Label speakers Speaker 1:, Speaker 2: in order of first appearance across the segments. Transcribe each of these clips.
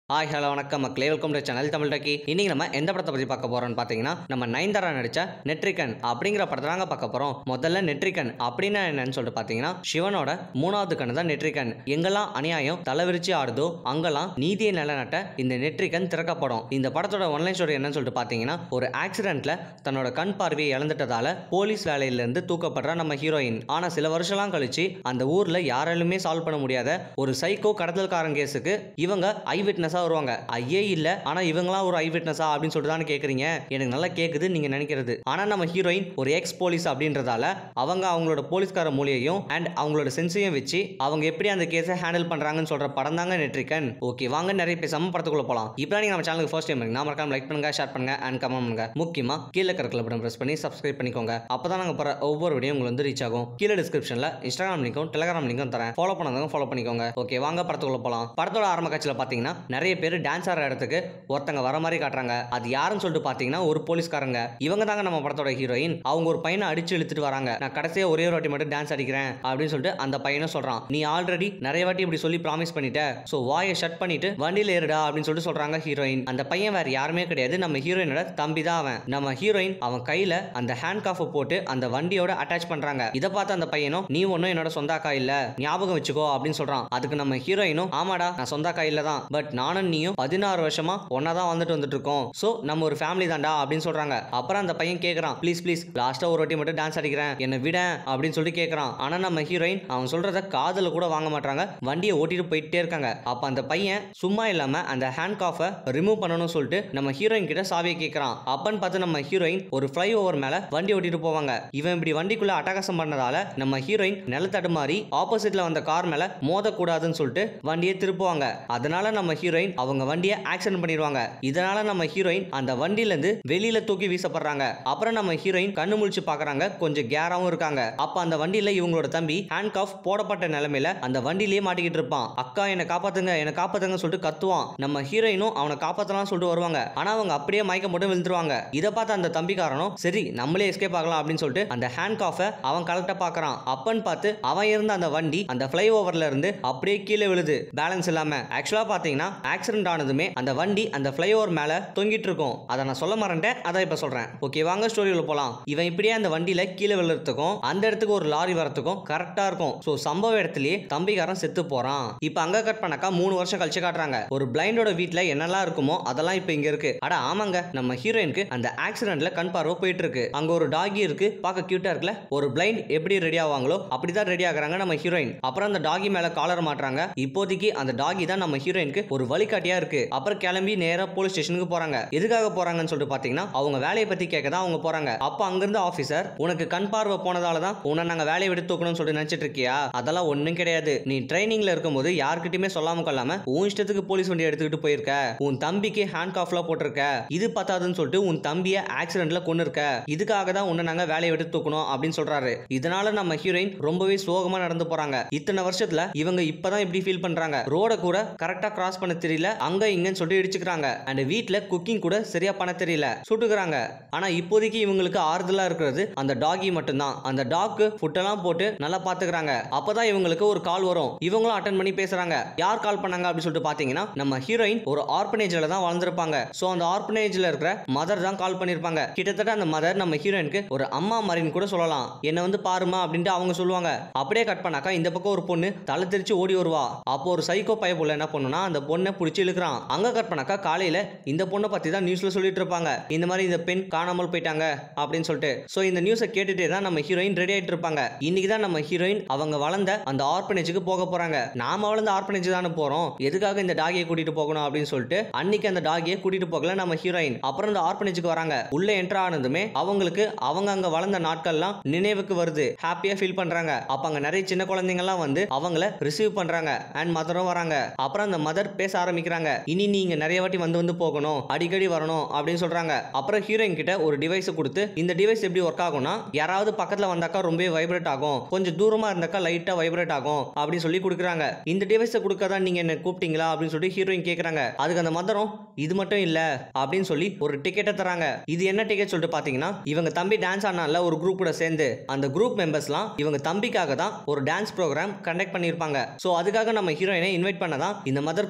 Speaker 1: hi hello வணக்கம் மக்களே welcome to channel Tamil டக்கி இன்னைக்கு நம்ம எந்த படத்தை பற்றி பார்க்க போறோம்னு பார்த்தீங்கன்னா நம்ம நயன்தாரா நடிச்ச நெட்ரிகன் அப்படிங்கிற படத்தை தாங்க பார்க்க போறோம் முதல்ல நெட்ரிகன் அப்படின்னா என்னன்னு சொல்லிட்டு பார்த்தீங்கன்னா சிவனோட மூணாவது கண்ணு தான் நெட்ரிகன் எங்கெல்லாம் அநியாயம் தலைவிரிச்சு ஆடுதோ அங்கெல்லாம் நீதியை நிலநாட்ட இந்த நெட்ரிகன் திறக்கப்படும் இந்த படத்தோட ஒன்லைன் ஸ்டோரி என்னன்னு சொல்லிட்டு பார்த்தீங்கன்னா ஒரு ஆக்சிடென்ட்ல தன்னோட கண் பார்வையை இழந்துட்டதால போலீஸ் வேலையிலேருந்து தூக்கப்படுற நம்ம ஹீரோயின் ஆனால் சில வருஷம்லாம் கழிச்சு அந்த ஊரில் யாராலுமே சால்வ் பண்ண முடியாத ஒரு சைக்கோ கடத்தல்காரன் கேஸுக்கு இவங்க ஐ விட்னஸாக வருவாங்க ஐயே இல்லை ஆனால் இவங்களாம் ஒரு ஐ விட்னஸா அப்படின்னு சொல்லிட்டு தானே கேட்குறீங்க எனக்கு நல்லா கேட்குது நீங்கள் நினைக்கிறது ஆனால் நம்ம ஹீரோயின் ஒரு எக்ஸ் போலீஸ் அப்படின்றதால அவங்க அவங்களோட போலீஸ்கார மொழியையும் அண்ட் அவங்களோட சென்ஸையும் வச்சு அவங்க எப்படி அந்த கேஸை ஹேண்டில் பண்ணுறாங்கன்னு சொல்கிற படம் தாங்க நெட்ரிக்கன் ஓகே வாங்க நிறைய பேசாம படத்துக்குள்ள போகலாம் இப்போ நீங்கள் நம்ம சேனலுக்கு ஃபர்ஸ்ட் டைம் நான் மறக்காம லைக் பண்ணுங்க ஷேர் பண்ணுங்க அண்ட் கமெண்ட் பண்ணுங்க முக்கியமாக கீழே இருக்கிற பட்டன் ப்ரெஸ் பண்ணி சப்ஸ்கிரைப் பண்ணிக்கோங்க அப்போ தான் நாங்கள் போகிற ஒவ்வொரு வீடியோ உங்களுக்கு வந்து ரீச் ஆகும் கீழே டிஸ்கிரிப்ஷனில் இன்ஸ்டாகிராம் லிங்க்கும் டெலிகிராம் லிங்க்கும் தரேன் ஃபாலோ பண்ணாதவங்க ஃபாலோ பண்ணிக்கோங்க ஓகே வாங்க படத்துக்குள்ள போகலாம் படத்தோட ஆரம்ப காட்சியில் பார்த்தீங்கன்னா நிறைய பேர் டான்ஸ் ஆடுற இடத்துக்கு ஒருத்தங்க வர மாதிரி காட்டுறாங்க அது யாருன்னு சொல்லிட்டு பார்த்தீங்கன்னா ஒரு போலீஸ்காரங்க இவங்க தாங்க நம்ம படத்தோட ஹீரோயின் அவங்க ஒரு பையனை அடிச்சு இழுத்துட்டு வராங்க நான் கடைசியாக ஒரே ஒரு வாட்டி மட்டும் டான்ஸ் அடிக்கிறேன் அப்படின்னு சொல்லிட்டு அந்த பையனும் சொல்றான் நீ ஆல்ரெடி நிறைய வாட்டி இப்படி சொல்லி ப்ராமிஸ் பண்ணிட்ட ஸோ வாயை ஷட் பண்ணிட்டு வண்டியில் ஏறுடா அப்படின்னு சொல்லிட்டு சொல்றாங்க ஹீரோயின் அந்த பையன் வேற யாருமே கிடையாது நம்ம ஹீரோயினோட தம்பி தான் அவன் நம்ம ஹீரோயின் அவன் கையில அந்த ஹேண்ட் காஃபை போட்டு அந்த வண்டியோட அட்டாச் பண்றாங்க இதை பார்த்து அந்த பையனும் நீ ஒன்றும் என்னோட சொந்த அக்கா இல்ல ஞாபகம் வச்சுக்கோ அப்படின்னு சொல்றான் அதுக்கு நம்ம ஹீரோயினும் ஆமாடா நான் சொந்த அக்கா இல்ல தான் பட் நானும் நீயும் பதினாறு வருஷமா ஒன்னா தான் வந்துட்டு வந்துட்டு இருக்கோம் ஸோ நம்ம ஒரு ஃபேமிலி தான்டா அப்படின்னு சொல்றாங்க அப்புறம் அந்த பையன் கேட்கறான் ப்ளீஸ் ப்ளீஸ் லாஸ்டா ஒரு வாட்டி மட்டும் டான்ஸ் அடிக்கிறேன் என்னை விட அப்படின்னு சொல்லி கேட்கறான் ஆனா நம்ம ஹீரோயின் அவன் சொல்றத காதுல கூட வாங்க மாட்டாங்க வண்டியை ஓட்டிட்டு போயிட்டே இருக்காங்க அப்ப அந்த பையன் சும்மா இல்லாம அந்த ஹேண்ட் காஃபை ரிமூவ் பண்ணணும்னு சொல்லிட்டு நம்ம ஹீரோயின் கிட்ட சாவியை கேட்கறான் அப்பன்னு பார்த்து நம்ம ஹீரோயின் ஒரு ஃப்ளை ஓவர் மேல வண்டி ஓட்டிட்டு போவாங்க இவன் இப்படி வண்டிக்குள்ள அட்டகாசம் பண்ணதால நம்ம ஹீரோயின் நிலத்தடுமாறி ஆப்போசிட்ல வந்த கார் மேல மோதக்கூடாதுன்னு சொல்லிட்டு வண்டியை திருப்புவாங்க அதனால நம்ம ஹீரோயின் அவங்க வண்டியை ஆக்சிடென்ட் பண்ணிடுவாங்க இதனால நம்ம ஹீரோயின் அந்த வண்டியில இருந்து வெளியில தூக்கி வீசப்படுறாங்க அப்புறம் நம்ம ஹீரோயின் கண்ணு முழிச்சு பாக்குறாங்க கொஞ்சம் கேராவும் இருக்காங்க அப்ப அந்த வண்டியில இவங்களோட தம்பி ஹேண்ட் காஃப் போடப்பட்ட நிலைமையில அந்த வண்டியிலேயே மாட்டிக்கிட்டு இருப்பான் அக்கா என்னை காப்பாத்துங்க என்னை காப்பாத்துங்க சொல்லிட்டு கத்துவான் நம்ம ஹீரோயினும் அவனை காப்பாத்தலாம் சொல்லிட்டு வருவாங்க ஆனா அவங்க அப்படியே மயக்கம் போட்டு விழுந்துருவாங்க இதை பார்த்து அந்த தம்பிக்காரனும் சரி நம்மளே எஸ்கேப் ஆகலாம் அப்படின்னு சொல்லிட்டு அந்த ஹேண்ட் காஃபை அவன் கலெக்டா பாக்குறான் அப்பன்னு பார்த்து அவன் இருந்த அந்த வண்டி அந்த ஃப்ளை ஓவர்ல இருந்து அப்படியே கீழே விழுது பேலன்ஸ் இல்லாம ஆக்சுவலா பாத்தீங்கன்னா ஆக்சிடென்ட் ஆனதுமே அந்த வண்டி அந்த ஃப்ளை ஓவர் மேல தொங்கிட்டு இருக்கும் அதை நான் சொல்ல மறந்துட்டேன் அதான் இப்ப சொல்றேன் ஓகே வாங்க ஸ்டோரியில் போலாம் இவன் இப்படியே அந்த வண்டியில கீழே விழுறதுக்கும் அந்த இடத்துக்கு ஒரு லாரி வரதுக்கும் கரெக்டா இருக்கும் ஸோ சம்பவ இடத்துலயே தம்பிக்காரன் செத்து போறான் இப்போ அங்க கட் பண்ணாக்கா மூணு வருஷம் கழிச்சு காட்டுறாங்க ஒரு பிளைண்டோட வீட்ல என்னெல்லாம் இருக்குமோ அதெல்லாம் இப்போ இங்க இருக்கு அட ஆமாங்க நம்ம ஹீரோயினுக்கு அந்த ஆக்சிடென்ட்ல கண் பார்வை போயிட்டு இருக்கு அங்க ஒரு டாகி இருக்கு பார்க்க கியூட்டா இருக்குல்ல ஒரு பிளைண்ட் எப்படி ரெடி ஆவாங்களோ அப்படிதான் ரெடி ஆகுறாங்க நம்ம ஹீரோயின் அப்புறம் அந்த டாகி மேல காலர் மாட்டுறாங்க இப்போதைக்கு அந்த டாகி தான் நம்ம ஹீரோயினுக்கு ஒரு வழிகாட்டியா இருக்கு அப்புறம் கிளம்பி நேரா போலீஸ் ஸ்டேஷனுக்கு போறாங்க எதுக்காக போறாங்கன்னு சொல்லிட்டு பாத்தீங்கன்னா அவங்க வேலையை பத்தி கேட்க தான் அவங்க போறாங்க அப்ப அங்கிருந்து ஆபீசர் உனக்கு கண் பார்வை போனதால தான் உன்னை நாங்க வேலையை விட்டு தூக்கணும்னு சொல்லிட்டு நினைச்சிட்டு இருக்கியா அதெல்லாம் ஒண்ணும் கிடையாது நீ ட்ரைனிங்ல இருக்கும்போது யார்கிட்டயுமே சொல்லாம கொள்ளாம உன் இஷ்டத்துக்கு போலீஸ் வண்டி எடுத்துக்கிட்டு போயிருக்க உன் தம்பிக்கு ஹேண்ட் காஃப்ல போட்டிருக்க இது பத்தாதுன்னு சொல்லிட்டு உன் தம்பிய ஆக்சிடென்ட்ல கொண்டு இருக்க இதுக்காக தான் உன்னை நாங்க வேலையை விட்டு தூக்கணும் அப்படின்னு சொல்றாரு இதனால நம்ம ஹீரோயின் ரொம்பவே சோகமா நடந்து போறாங்க இத்தனை வருஷத்துல இவங்க இப்பதான் இப்படி ஃபீல் பண்றாங்க ரோட கூட கரெக்டா கிராஸ் பண்ண தெரியல அங்க இங்கன்னு சொல்லிட்டு இடிச்சுக்கிறாங்க அண்ட் வீட்ல குக்கிங் கூட சரியா பண்ண தெரியல சுட்டுக்கிறாங்க ஆனா இப்போதைக்கு இவங்களுக்கு ஆறுதலா இருக்கிறது அந்த டாகி மட்டும்தான் அந்த டாக்கு ஃபுட்டெல்லாம் போட்டு நல்லா பாத்துக்கிறாங்க அப்பதான் இவங்களுக்கு ஒரு கால் வரும் இவங்களும் அட்டன் பண்ணி பேசுறாங்க யார் கால் பண்ணாங்க அப்படின்னு சொல்லிட்டு பாத்தீங்கன்னா நம்ம ஹீரோயின் ஒரு ஆர்பனேஜ்ல தான் வளர்ந்துருப்பாங்க சோ அந்த ஆர்பனேஜ்ல இருக்கிற மதர் தான் கால் பண்ணிருப்பாங்க கிட்டத்தட்ட அந்த மதர் நம்ம ஹீரோயினுக்கு ஒரு அம்மா மாதிரின்னு கூட சொல்லலாம் என்ன வந்து பாருமா அப்படின்ட்டு அவங்க சொல்லுவாங்க அப்படியே கட் பண்ணாக்கா இந்த பக்கம் ஒரு பொண்ணு தலை தெரிச்சு ஓடி வருவா அப்போ ஒரு சைக்கோ பைய போல என்ன பண்ணுனா அந்த பொண்ணை பிடிச்சி இழுக்கிறான் அங்க கட் பண்ணாக்கா காலையில இந்த பொண்ணை பத்தி தான் நியூஸ்ல சொல்லிட்டு இருப்பாங்க இந்த மாதிரி இந்த பெண் காணாமல் போயிட்டாங்க அப்படின்னு சொல்லிட்டு சோ இந்த நியூஸை கேட்டுட்டே தான் நம்ம ஹீரோயின் ரெடி ஆயிட்டு இருப்பாங்க இன்னைக்கு தான் நம்ம ஹீரோயின் அவங்க வளர்ந்த அந்த ஆர்பனேஜுக்கு போக போறாங்க நாம வளர்ந்த ஆர்பனேஜ் தானே போறோம் எதுக்காக இந்த டாகியை கூட்டிட்டு போகணும் அப்படின்னு சொல்லிட்டு அன்னைக்கு அந்த டாகியை கூட்டிட்டு போகல நம்ம ஹீரோயின் அப்புறம் இந்த ஆர்பனேஜுக்கு வராங்க உள்ள என்ட்ரு ஆனதுமே அவங்களுக்கு அவங்க அங்க வளர்ந்த நாட்கள்லாம் நினைவுக்கு வருது ஹாப்பியா ஃபீல் பண்றாங்க அப்ப அங்க நிறைய சின்ன குழந்தைங்கலாம் வந்து அவங்கள ரிசீவ் பண்றாங்க அண்ட் மதரும் வராங்க அப்புறம் அந்த மதர் பேச ஆரம்பிக்கிறாங்க இனி நீங்க நிறைய வாட்டி வந்து வந்து போகணும் அடிக்கடி வரணும் அப்படின்னு சொல்றாங்க அப்புறம் ஹீரோயின் கிட்ட ஒரு டிவைஸ் கொடுத்து இந்த டிவைஸ் எப்படி ஒர்க் ஆகும்னா யாராவது பக்கத்துல வந்தாக்கா ரொம்ப வைப்ரேட் ஆகும் கொஞ்சம் தூரமா இருந்தாக்கா லைட்டா வைப்ரேட் ஆகும் அப்படின்னு சொல்லி கொடுக்குறாங்க இந்த டிவைஸை கொடுக்க தான் நீங்க என்ன கூப்பிட்டீங்களா அப்படின்னு சொல்லி ஹீரோயின் கேக்குறாங்க அதுக்கு அந்த மதரும் இது மட்டும் இல்ல அப்படின்னு சொல்லி ஒரு டிக்கெட்டை தராங்க இது என்ன டிக்கெட் சொல்லிட்டு பாத்தீங்கன்னா இவங்க தம்பி டான்ஸ் ஆனால ஒரு குரூப் கூட சேர்ந்து அந்த குரூப் மெம்பர்ஸ்லாம் இவங்க தம்பிக்காக தான் ஒரு டான்ஸ் ப்ரோக்ராம் கண்டக்ட் பண்ணியிருப்பாங்க ஸோ அதுக்காக நம்ம ஹீரோயினை இன்வைட் பண்ண தான் இந்த மதர் கூப்பிட்டுருப்பாங்க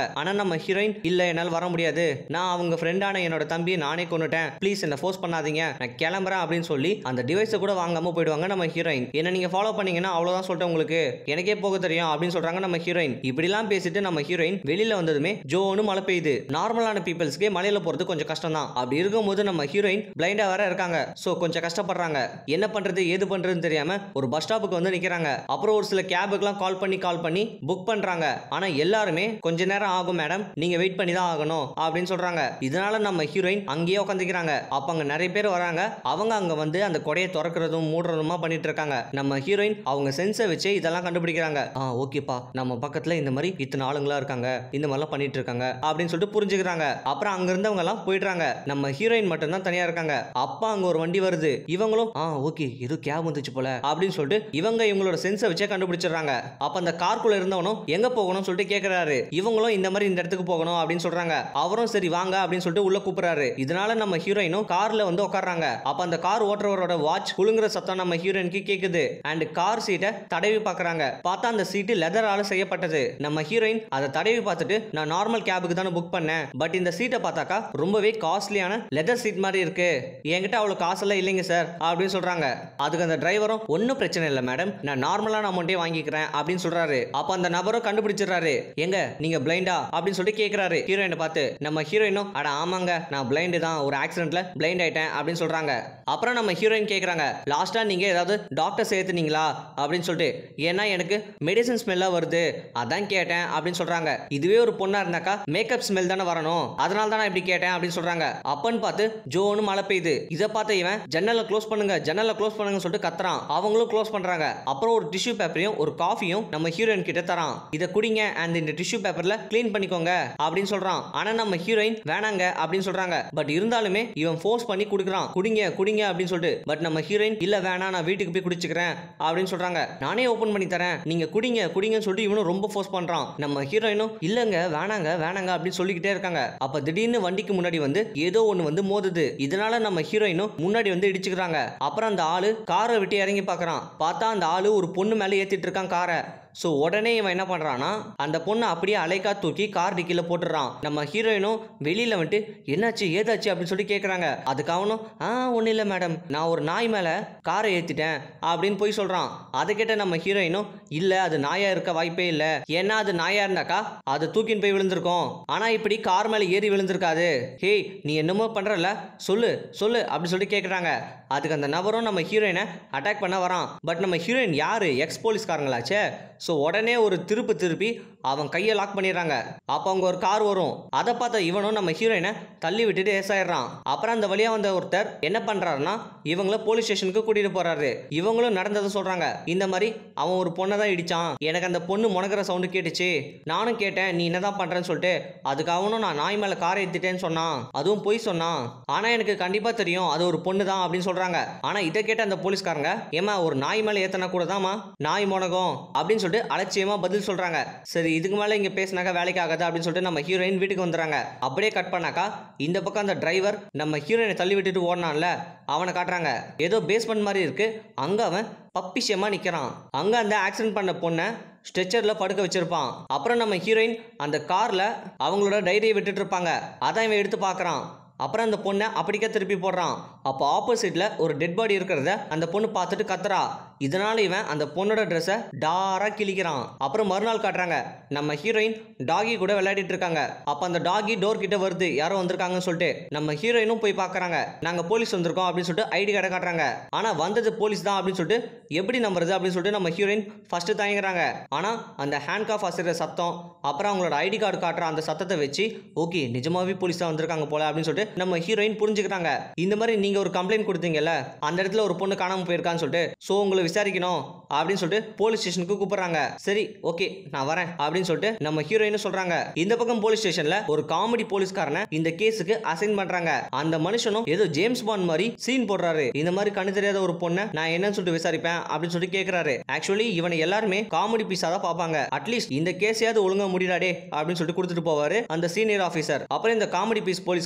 Speaker 1: சொல்றாங்க ஆனா நம்ம ஹீரோயின் இல்ல என்னால வர முடியாது நான் அவங்க ஃப்ரெண்டான என்னோட தம்பியை நானே கொண்டுட்டேன் ப்ளீஸ் என்ன ஃபோர்ஸ் பண்ணாதீங்க நான் கிளம்புறேன் அப்படின்னு சொல்லி அந்த டிவைஸை கூட வாங்காம போயிடுவாங்க நம்ம ஹீரோயின் என்ன நீங்க ஃபாலோ பண்ணீங்கன்னா அவ்வளவுதான் சொல்லிட்டேன் உங்களுக்கு எனக்கே போக தெரியும் அப்படின்னு சொல்றாங்க நம்ம ஹீரோயின் இப்படிலாம் பேசிட்டு நம்ம ஹீரோயின் வெளியில வந்ததுமே ஜோன்னு மழை பெய்யுது நார்மலான பீப்பிள்ஸ்க்கு மலையில போறது கொஞ்சம் கஷ்டம் தான் அப்படி இருக்கும்போது நம்ம ஹீரோயின் பிளைண்டா வேற இருக்காங்க சோ கொஞ்சம் கஷ்டப்படுறாங்க என்ன பண்றது ஏது பண்றதுன்னு தெரியாம ஒரு பஸ் ஸ்டாப்புக்கு வந்து நிக்கிறாங்க அப்புறம் ஒரு சில கேபுக்குலாம் கால் பண்ணி கால் பண்ணி புக் பண்றாங்க ஆனா எல்லாருமே கொஞ்ச நேரம் ஆகும் மேடம் நீங்க வெயிட் பண்ணி தான் ஆகணும் அப்படின்னு சொல்றாங்க இதனால நம்ம ஹீரோயின் அங்கேயே உட்காந்துக்கிறாங்க அப்ப அங்க நிறைய பேர் வராங்க அவங்க அங்க வந்து அந்த கொடையை திறக்கிறதும் மூடுறதுமா பண்ணிட்டு இருக்காங்க நம்ம ஹீரோயின் அவங்க சென்ஸை வச்சு இதெல்லாம் கண்டுபிடிக்கிறாங்க ஆ ஓகேப்பா நம்ம பக்கத்துல இந்த மாதிரி இத்தனை ஆளுங்களா இருக்காங்க இந்த மாதிரிலாம் பண்ணிட்டு இருக்காங்க அப்படின்னு சொல்லிட்டு புரிஞ்சுக்கிறாங்க அப்புறம் அங்க இருந்தவங்க எல்லாம் போயிடுறாங்க நம்ம ஹீரோயின் மட்டும் தான் தனியா இருக்காங்க அப்பா அங்க ஒரு வண்டி வருது இவங்களும் ஆ ஓகே ஏதோ கேப் வந்துச்சு போல அப்படின்னு சொல்லிட்டு இவங்க இவங்களோட சென்ஸை வச்சே கண்டுபிடிச்சிடுறாங்க அப்ப அந்த கார்க்குள்ள இருந்தவனும் எங்க போகணும்னு சொல்லிட்டு கேக்குறாரு இவங்களும் இந்த மாதிரி இந்த இடத்துக்கு போகணும் அப்படின்னு சொல்றாங்க அவரும் சரி வாங்க அப்படின்னு சொல்லிட்டு உள்ள கூப்பிடுறாரு இதனால நம்ம ஹீரோயினும் கார்ல வந்து உட்கார்றாங்க அப்ப அந்த கார் ஓட்டுறவரோட வாட்ச் குலுங்குற சத்தம் நம்ம ஹீரோயினுக்கு கேக்குது அண்ட் கார் சீட்டை தடவி பார்க்கறாங்க பார்த்தா அந்த சீட்டு லெதரால செய்யப்பட்டது நம்ம ஹீரோயின் அதை தடவி பார்த்துட்டு நான் நார்மல் கேபுக்கு தானே புக் பண்ணேன் பட் இந்த சீட்டை பார்த்தாக்கா ரொம்பவே காஸ்ட்லியான லெதர் சீட் மாதிரி இருக்கு என்கிட்ட அவ்வளோ காசெல்லாம் இல்லைங்க சார் அப்படின்னு சொல்றாங்க அதுக்கு அந்த டிரைவரும் ஒன்றும் பிரச்சனை இல்லை மேடம் நான் நார்மலான அமௌண்ட்டே வாங்கிக்கிறேன் அப்படின்னு சொல்றாரு அப்போ அந்த நபரும் கண்டுபிடிச்சிடுறாரு எங்க நீங்க பிளைண்டா அப்படின்னு சொல்லி கேட்குறாரு ஹீரோயினை பார்த்து நம்ம ஹீரோயினும் அட ஆமாங்க நான் பிளைண்டு தான் ஒரு ஆக்சிடென்ட்ல பிளைண்ட் ஆயிட்டேன் அப்படின்னு சொல்றாங்க அப்புறம் நம்ம ஹீரோயின் கேட்குறாங்க லாஸ்டா நீங்க ஏதாவது டாக்டர் சேர்த்துனீங்களா அப்படின்னு சொல்லிட்டு ஏன்னா எனக்கு மெடிசன் ஸ்மெல்லாக வருது அதான் கேட்டேன் அப்படின்னு சொல்றாங்க இதுவே ஒரு பொண்ணா இருந்தாக்கா மேக்கப் ஸ்மெல் தானே வரணும் அதனால தான் நான் இப்படி கேட்டேன் அப்படின்னு சொல்றாங்க அப்பன்னு பார்த்து ஜோன்னு மழை பெய்யுது இதை பார்த்த இவன் ஜன்னலை க்ளோஸ் பண்ணுங்க ஜன்னலை க்ளோஸ் பண்ணுங்க சொல்லிட்டு கத்துறான் அவங்களும் க்ளோஸ் பண்றாங்க அப்புறம் ஒரு டிஷ்யூ பேப்பரையும் ஒரு காஃபியும் நம்ம ஹீரோயின் கிட்ட தரான் இதை குடிங்க அண்ட் இந்த டிஷ்யூ பேப்பர்ல க்ளீன் பண்ணிக்கோங்க அப்படின்னு சொல்றான் ஆனா நம்ம ஹீரோயின் வேணாங்க அப்படின்னு சொல்றாங்க பட் இருந்தாலுமே இவன் ஃபோர்ஸ் பண்ணி குடுக்குறான் குடிங்க குடிங்க அப்படின்னு சொல்லிட்டு பட் நம்ம ஹீரோயின் இல்ல வேணாம் நான் வீட்டுக்கு போய் குடிச்சுக்கிறேன் அப்படின்னு சொல்றாங்க நானே ஓபன் பண்ணி தரேன் நீங்க குடிங்க குடிங்கன்னு சொல்லிட்டு இவனும் ரொம்ப ஃபோர்ஸ் பண்றான் நம்ம ஹீரோயினும் இல்லங்க வேணாங்க வேணாங்க அப்படின்னு சொல்லிக்கிட்டே இருக்காங்க அப்ப திடீர்னு வண்டிக்கு முன்னாடி வந்து ஏதோ ஒண்ணு வந்து மோதுது இதனால நம்ம ஹீரோயினும் முன்னாடி வந்து இடிச்சுக்கிறாங்க அப்புறம் அந்த ஆளு காரை விட்டு இறங்கி பார்க்கறான் பார்த்தா அந்த ஆளு ஒரு பொண்ணு மேலே ஏத்திட்டு இருக்கான் காரை ஸோ உடனே இவன் என்ன பண்ணுறான்னா அந்த பொண்ணை அப்படியே அலைக்கா தூக்கி கார் டிக்கியில் போட்டுடுறான் நம்ம ஹீரோயினும் வெளியில் வந்துட்டு என்னாச்சு ஏதாச்சு அப்படின்னு சொல்லி கேட்குறாங்க அதுக்கு அவனும் ஆ ஒன்றும் இல்லை மேடம் நான் ஒரு நாய் மேலே காரை ஏற்றிட்டேன் அப்படின்னு போய் சொல்கிறான் அதை கேட்ட நம்ம ஹீரோயினும் இல்லை அது நாயாக இருக்க வாய்ப்பே இல்லை ஏன்னா அது நாயாக இருந்தாக்கா அது தூக்கின்னு போய் விழுந்திருக்கும் ஆனால் இப்படி கார் மேலே ஏறி விழுந்திருக்காது ஹேய் நீ என்னமோ பண்ணுறல சொல்லு சொல்லு அப்படின்னு சொல்லிட்டு கேட்குறாங்க அதுக்கு அந்த நபரும் நம்ம ஹீரோயினை அட்டாக் பண்ண வரான் பட் நம்ம ஹீரோயின் யாரு எக்ஸ் போலீஸ்காரங்களாச்சே ஸோ உடனே ஒரு திருப்பு திருப்பி அவன் கையை லாக் பண்ணிடுறாங்க அப்போ அங்கே ஒரு கார் வரும் அதை பார்த்த இவனும் நம்ம ஹீரோயினை தள்ளி விட்டுட்டு ஏசாயிடுறான் அப்புறம் அந்த வழியாக வந்த ஒருத்தர் என்ன பண்ணுறாருன்னா இவங்கள போலீஸ் ஸ்டேஷனுக்கு கூட்டிகிட்டு போறாரு இவங்களும் நடந்ததை சொல்கிறாங்க இந்த மாதிரி அவன் ஒரு பொண்ணை தான் இடிச்சான் எனக்கு அந்த பொண்ணு முனகிற சவுண்டு கேட்டுச்சு நானும் கேட்டேன் நீ என்னதான் பண்ணுறேன்னு சொல்லிட்டு அதுக்கு அவனும் நான் நாய் மேலே காரை ஏற்றிட்டேன்னு சொன்னான் அதுவும் பொய் சொன்னான் ஆனால் எனக்கு கண்டிப்பாக தெரியும் அது ஒரு பொண்ணு தான் அப்படின்னு சொல்கிறாங்க ஆனால் இதை கேட்ட அந்த போலீஸ்காரங்க ஏமா ஒரு நாய் மேலே ஏத்தனா கூட தாம்மா நாய் முனகம் அப்படின்னு சொல்லிட்டு அலட்சியமா பதில் சொல்றாங்க சரி இதுக்கு மேல இங்க பேசினாக்கா வேலைக்கு ஆகாது அப்படின்னு சொல்லிட்டு நம்ம ஹீரோயின் வீட்டுக்கு வந்துடுறாங்க அப்படியே கட் பண்ணாக்கா இந்த பக்கம் அந்த டிரைவர் நம்ம ஹீரோயினை தள்ளி விட்டுட்டு ஓடினான்ல அவனை காட்டுறாங்க ஏதோ பேஸ்மெண்ட் மாதிரி இருக்கு அங்க அவன் பப்பிஷமா நிக்கிறான் அங்க அந்த ஆக்சிடென்ட் பண்ண பொண்ணை ஸ்ட்ரெச்சரில் படுக்க வச்சிருப்பான் அப்புறம் நம்ம ஹீரோயின் அந்த காரில் அவங்களோட டைரியை விட்டுட்டு இருப்பாங்க அதான் இவன் எடுத்து பார்க்குறான் அப்புறம் அந்த பொண்ணை அப்படிக்கே திருப்பி போடுறான் அப்போ ஆப்போசிட்ல ஒரு டெட் பாடி இருக்கிறத அந்த பொண்ணு பார்த்துட்டு கத்துறா இதனால இவன் அந்த பொண்ணோட ட்ரெஸ்ஸை டாரா கிழிக்கிறான் அப்புறம் மறுநாள் காட்டுறாங்க நம்ம ஹீரோயின் டாகி கூட விளையாடிட்டு இருக்காங்க அப்போ அந்த டாகி டோர் கிட்ட வருது யாரோ வந்திருக்காங்கன்னு சொல்லிட்டு நம்ம ஹீரோயினும் போய் பார்க்கறாங்க நாங்கள் போலீஸ் வந்திருக்கோம் அப்படின்னு சொல்லிட்டு ஐடி கார்டை காட்டுறாங்க ஆனால் வந்தது போலீஸ் தான் அப்படின்னு சொல்லிட்டு எப்படி நம்புறது அப்படின்னு சொல்லிட்டு நம்ம ஹீரோயின் ஃபர்ஸ்ட் தயங்குறாங்க ஆனால் அந்த ஹேண்ட் காஃப் அசைற சத்தம் அப்புறம் அவங்களோட ஐடி கார்டு காட்டுற அந்த சத்தத்தை வச்சு ஓகே நிஜமாவே போலீஸ் தான் வந்திருக்காங்க போல அப்படின்னு சொல்லிட்டு நம்ம ஹீரோயின் புரிஞ்சுக்கிறாங்க இந்த மாதிரி நீங்க ஒரு கம்ப்ளைண்ட் கொடுத்தீங்கல்ல அந்த இடத்துல ஒரு பொண்ணு காணாம போயிருக்கான்னு சொல்லிட்டு ஸோ உங்களை விசாரிக்கணும் அப்படின்னு சொல்லிட்டு போலீஸ் ஸ்டேஷனுக்கு கூப்பிடுறாங்க சரி ஓகே நான் வரேன் அப்படின்னு சொல்லிட்டு நம்ம ஹீரோயின் சொல்றாங்க இந்த பக்கம் போலீஸ் ஸ்டேஷன்ல ஒரு காமெடி போலீஸ்காரனை இந்த கேஸுக்கு அசைன் பண்றாங்க அந்த மனுஷனும் ஏதோ ஜேம்ஸ் பாண்ட் மாதிரி சீன் போடுறாரு இந்த மாதிரி கண்ணு தெரியாத ஒரு பொண்ணை நான் என்னன்னு சொல்லிட்டு விசாரிப்பேன் அப்படின்னு சொல்லிட்டு கேக்குறாரு ஆக்சுவலி இவனை எல்லாருமே காமெடி பீஸா தான் பார்ப்பாங்க அட்லீஸ்ட் இந்த கேஸையாவது ஒழுங்கா முடியலாடே அப்படின்னு சொல்லிட்டு கொடுத்துட்டு போவாரு அந்த சீனியர் ஆஃபீஸர் அப்புறம் இந்த காமெடி பீஸ் போலீஸ்காரனும்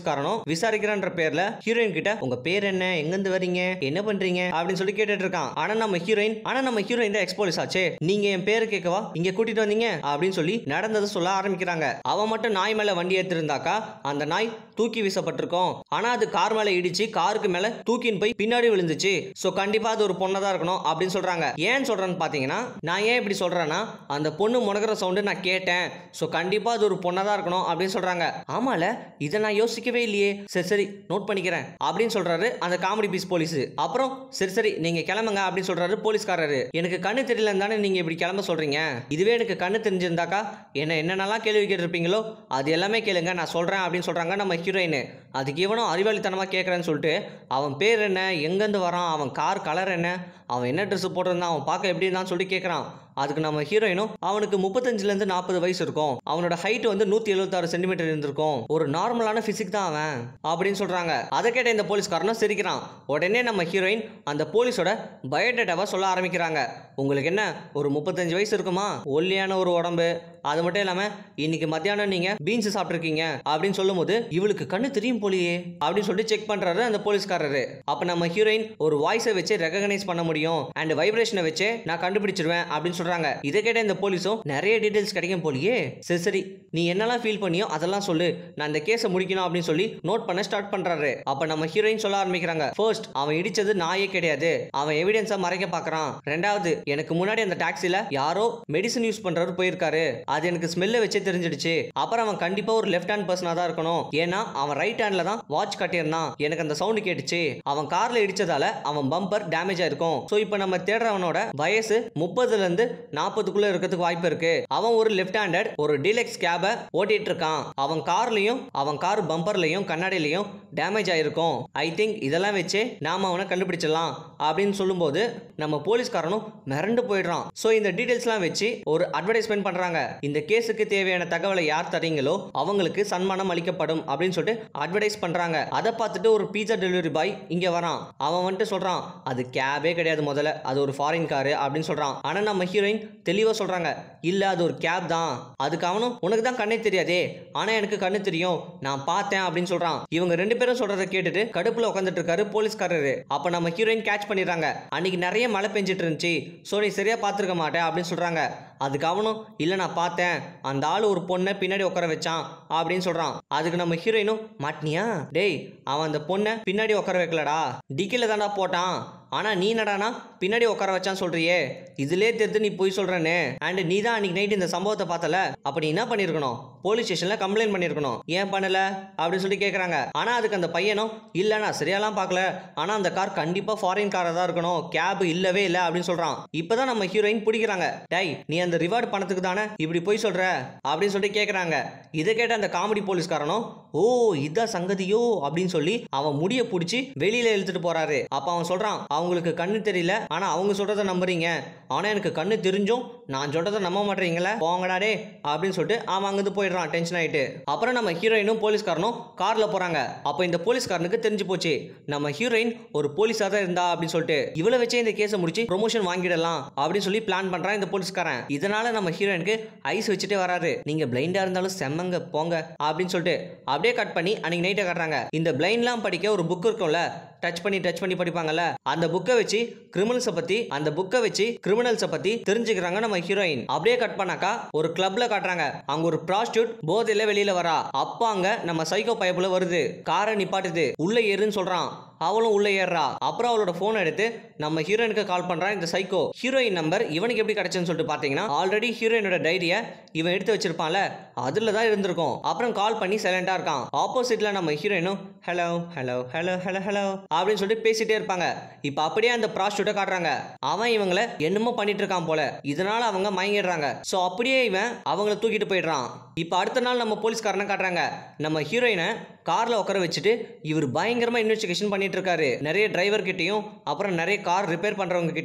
Speaker 1: விசாரிக்கிறன்ற பேர்ல ஹீரோயின் கிட்ட உங்க பேர் என்ன எங்கிருந்து வரீங்க என்ன பண்றீங்க அப்படின்னு சொல்லி கேட்டுட்டு இருக்கான் ஆனா நம்ம ஹீரோயின் ஆனா நம்ம ஹீரோயின் தான் எக்ஸ்போலிஸ் ஆச்சே நீங்க என் பேரு கேட்கவா இங்க கூட்டிட்டு வந்தீங்க அப்படின்னு சொல்லி நடந்ததை சொல்ல ஆரம்பிக்கிறாங்க அவன் மட்டும் நாய் மேல வண்டி எடுத்திருந்தாக்கா அந்த நாய் தூக்கி வீசப்பட்டிருக்கும் ஆனா அது கார் மேல இடிச்சு காருக்கு மேல தூக்கின்னு போய் பின்னாடி விழுந்துச்சு சோ கண்டிப்பா அது ஒரு பொண்ணா தான் இருக்கணும் அப்படின்னு சொல்றாங்க ஏன் சொல்றேன்னு பாத்தீங்கன்னா நான் ஏன் இப்படி சொல்றேன்னா அந்த பொண்ணு முடங்குற சவுண்டு நான் கேட்டேன் சோ கண்டிப்பா அது ஒரு பொண்ணா தான் இருக்கணும் அப்படின்னு சொல்றாங்க ஆமால இதை நான் யோசிக்கவே இல்லையே சரி சரி நோட் பண்ணிக்கிறேன் அப்படின்னு சொல்றாரு அந்த காமெடி பீஸ் போலீஸ் அப்புறம் சரி சரி நீங்க கிளம்புங்க அப்படின்னு சொல்றாரு போலீஸ்காரரு எனக்கு கண்ணு தெரியலன்னு தானே நீங்க இப்படி கிளம்ப சொல்றீங்க இதுவே எனக்கு கண்ணு தெரிஞ்சிருந்தாக்கா என்ன என்னென்னலாம் கேள்வி கேட்டிருப்பீங்களோ அது எல்லாமே கேளுங்க நான் சொல்றேன் அப்படின்னு சொல்றாங்க நம்ம ஹீரோயின் அதுக்கு இவனும் அறிவாளித்தனமா கேட்கறேன்னு சொல்லிட்டு அவன் பேர் என்ன எங்கேருந்து வரான் அவன் கார் கலர் என்ன அவன் என்ன ட்ரெஸ் போட்டிருந்தான் அவன் பார்க்க எப்படி இருந்தான்னு சொல்லி கேட்குறான் அதுக்கு நம்ம ஹீரோயினும் அவனுக்கு முப்பத்தஞ்சுலேருந்து நாற்பது வயசு இருக்கும் அவனோட ஹைட் வந்து நூற்றி எழுபத்தாறு சென்டிமீட்டர் இருந்திருக்கும் ஒரு நார்மலான ஃபிசிக் தான் அவன் அப்படின்னு சொல்கிறாங்க அதை கேட்ட இந்த போலீஸ்காரனும் சிரிக்கிறான் உடனே நம்ம ஹீரோயின் அந்த போலீஸோட பயோடேட்டாவை சொல்ல ஆரம்பிக்கிறாங்க உங்களுக்கு என்ன ஒரு முப்பத்தஞ்சு வயசு இருக்குமா ஒல்லியான ஒரு உடம்பு அது மட்டும் இல்லாமல் இன்னைக்கு மத்தியானம் நீங்கள் பீன்ஸ் சாப்பிட்ருக்கீங்க அப்படின்னு சொல்லும்போது இவளுக்கு கண்ணு தெரியும் போலியே அப்படின்னு சொல்லிட்டு செக் பண்ணுறாரு அந்த போலீஸ்காரரு அப்போ நம்ம ஹீரோயின் ஒரு வாய்ஸை வச்சு ரெகனைஸ் பண்ண முடியும் அண்ட் வைப்ரேஷனை வச்சு நான் கண்டுபிடிச்சிருவேன் அப்படின்னு சொல்றாங்க இதை கேட்ட இந்த போலீஸும் நிறைய டீடைல்ஸ் கிடைக்கும் போலியே சரி சரி நீ என்னெல்லாம் ஃபீல் பண்ணியோ அதெல்லாம் சொல்லு நான் இந்த கேஸை முடிக்கணும் அப்படின்னு சொல்லி நோட் பண்ண ஸ்டார்ட் பண்றாரு அப்ப நம்ம ஹீரோயின் சொல்ல ஆரம்பிக்கிறாங்க ஃபர்ஸ்ட் அவன் இடிச்சது நாயே கிடையாது அவன் எவிடன்ஸா மறைக்க பார்க்கறான் ரெண்டாவது எனக்கு முன்னாடி அந்த டாக்ஸில யாரோ மெடிசன் யூஸ் பண்றவர் போயிருக்காரு அது எனக்கு ஸ்மெல்ல வச்சே தெரிஞ்சிடுச்சு அப்புறம் அவன் கண்டிப்பா ஒரு லெஃப்ட் ஹேண்ட் பர்சனா தான் இருக்கணும் ஏன்னா அவன் ரைட் ஹேண்ட்ல தான் வாட்ச் கட்டியிருந்தான் எனக்கு அந்த சவுண்ட் கேட்டுச்சு அவன் கார்ல இடிச்சதால அவன் பம்பர் டேமேஜ் ஆயிருக்கும் ஸோ இப்போ நம்ம தேடுறவனோட வயசு முப்பதுல இருந்து நாற்பதுக்குள்ள இருக்கிறதுக்கு வாய்ப்பு இருக்கு அவன் ஒரு லெஃப்ட் ஹேண்டட் ஒரு டீலக்ஸ் கேபை ஓட்டிட்டு இருக்கான் அவன் கார்லயும் அவன் கார் பம்பர்லயும் கண்ணாடிலையும் டேமேஜ் ஆயிருக்கும் ஐ திங்க் இதெல்லாம் வச்சு நாம அவனை கண்டுபிடிச்சிடலாம் அப்படின்னு சொல்லும்போது நம்ம போலீஸ்காரனும் மிரண்டு போயிடுறான் ஸோ இந்த டீடைல்ஸ்லாம் வச்சு ஒரு அட்வர்டைஸ்மெண்ட் பண்றாங்க இந்த கேஸுக்கு தேவையான தகவலை யார் தரீங்களோ அவங்களுக்கு சன்மானம் அளிக்கப்படும் அப்படின்னு சொல்லிட்டு அட்வர்டைஸ் பண்றாங்க அதை பார்த்துட்டு ஒரு பீஸா டெலிவரி பாய் இங்க வரான் அவன் வந்துட்டு சொல்றான் அது கேபே கிடையாது முதல்ல அது ஒரு ஃபாரின் காரு அப்படின்னு சொல்றான் ஆனா நம்ம ஹீரோயின் தெளிவா சொல்றாங்க இல்ல அது ஒரு கேப் தான் அதுக்கு அவனும் உனக்கு தான் கண்ணே தெரியாதே ஆனா எனக்கு கண்ணு தெரியும் நான் பார்த்தேன் அப்படின்னு சொல்றான் இவங்க ரெண்டு பேரும் சொல்றதை கேட்டுட்டு கடுப்புல உட்காந்துட்டு இருக்காரு போலீஸ்காரரு அப்ப நம்ம ஹீரோயின் கேட்ச் பண்ணிடுறாங்க அன்னைக்கு நிறைய மழை பெஞ்சிட்டு இருந்துச்சு ஸோ நீ சரியா பார்த்துருக்க மாட்டேன் அப்படின்னு சொல்றாங்க அதுக்கு அவனும் இல்லை நான் பார்த்தேன் அந்த ஆள் ஒரு பொண்ணை பின்னாடி உட்கார வச்சான் அப்படின்னு சொல்றான் அதுக்கு நம்ம ஹீரோயினும் மாட்டினியா டேய் அவன் அந்த பொண்ணை பின்னாடி உட்கார வைக்கலடா டிக்கில தான்டா போட்டான் ஆனா நீ என்னடானா பின்னாடி உட்கார வச்சான்னு சொல்றியே இதுலயே தெரிந்து நீ போய் சொல்றேன்னு அண்ட் நீ தான் அன்னைக்கு நைட் இந்த சம்பவத்தை பார்த்தல அப்ப நீ என்ன பண்ணிருக்கணும் போலீஸ் ஸ்டேஷன்ல கம்ப்ளைண்ட் பண்ணிருக்கணும் ஏன் பண்ணல அப்படின்னு சொல்லி கேக்குறாங்க ஆனா அதுக்கு அந்த பையனும் இல்ல நான் சரியாலாம் பார்க்கல ஆனா அந்த கார் கண்டிப்பா ஃபாரின் காரா தான் இருக்கணும் கேப் இல்லவே இல்லை அப்படின்னு சொல்றான் இப்பதான் நம்ம ஹீரோயின் பிடிக்கிறாங்க டேய் நீ அந்த ரிவார்டு பணத்துக்கு தானே இப்படி போய் சொல்ற அப்படின்னு சொல்லி கேக்குறாங்க இதை கேட்ட அந்த காமெடி போலீஸ்காரனும் ஓ இதான் சங்கதியோ அப்படின்னு சொல்லி அவன் முடிய பிடிச்சி வெளியில இழுத்துட்டு போறாரு அப்ப அவன் சொல்றான் அவங்களுக்கு கண்ணு தெரியல ஆனா அவங்க சொல்றத நம்புறீங்க ஆனா எனக்கு கண்ணு தெரிஞ்சும் நான் சொல்றத நம்ப மாட்டீங்களே போங்கடா டே அப்படின்னு சொல்லிட்டு அவன் அங்கிருந்து போயிடுறான் டென்ஷன் ஆயிட்டு அப்புறம் நம்ம ஹீரோயினும் போலீஸ்காரனும் கார்ல போறாங்க அப்ப இந்த போலீஸ்காரனுக்கு தெரிஞ்சு போச்சு நம்ம ஹீரோயின் ஒரு போலீஸா தான் இருந்தா அப்படின்னு சொல்லிட்டு இவளை வச்சே இந்த கேஸை முடிச்சு ப்ரொமோஷன் வாங்கிடலாம் அப்படின்னு சொல்லி பிளான் பண்றான் இந்த போலீஸ்காரன் இதனால நம்ம ஹீரோயினுக்கு ஐஸ் வச்சுட்டே வராரு நீங்க பிளைண்டா இருந்தாலும் செம்மங்க போங்க அப்படின்னு சொல்லிட்டு அப்படியே கட் பண்ணி அன்னைக்கு நைட்டை காட்டுறாங்க இந்த பிளைண்ட்லாம் படிக்க ஒரு புக் இருக்கும்ல டச் பண்ணி டச் பண்ணி படிப்பாங்கல்ல அந்த புக்கை வச்சு கிரிமினல்ஸை பத்தி அந்த புக்கை வச்சு கிரிமினல்ஸை பத்தி தெரிஞ்சுக்கிறாங்க நம்ம ஹீரோயின் அப்படியே கட் பண்ணாக்கா ஒரு கிளப்ல காட்டுறாங்க அங்க ஒரு ப்ராஸ்டியூட் போதையில வெளியில வரா அப்ப அங்க நம்ம சைக்கோ பயப்புல வருது காரை நிப்பாட்டுது உள்ள ஏறுன்னு சொல்றான் அவளும் உள்ள ஏறுறா அப்புறம் அவளோட போன் எடுத்து நம்ம ஹீரோயினுக்கு கால் பண்றான் இந்த சைக்கோ ஹீரோயின் நம்பர் இவனுக்கு எப்படி கிடைச்சுன்னு சொல்லிட்டு பாத்தீங்கன்னா ஆல்ரெடி ஹீரோயினோட டைரியை இவன் எடுத்து வச்சிருப்பான்ல அதுல தான் இருந்திருக்கும் அப்புறம் கால் பண்ணி சைலண்டா இருக்கான் ஆப்போசிட்ல நம்ம ஹீரோயினும் hello hello hello hello hello அப்படின்னு சொல்லிட்டு பேசிட்டே இருப்பாங்க இப்போ அப்படியே அந்த ப்ராஸ்டியூட்டை காட்டுறாங்க அவன் இவங்கள என்னமோ பண்ணிட்டு இருக்கான் போல இதனால அவங்க மயங்கிடுறாங்க ஸோ அப்படியே இவன் அவங்கள தூக்கிட்டு போயிடுறான் இப்போ அடுத்த நாள் நம்ம போலீஸ்காரனை காட்டுறாங்க நம்ம ஹீரோயினை கார்ல உட்கார வச்சுட்டு இவர் பயங்கரமா இன்வெஸ்டிகேஷன் பண்ணிட்டு இருக்காரு நிறைய டிரைவர் கிட்டயும் அப்புறம் நிறைய கார் ரிப்பேர் பண்றவங்க கிட்டயும்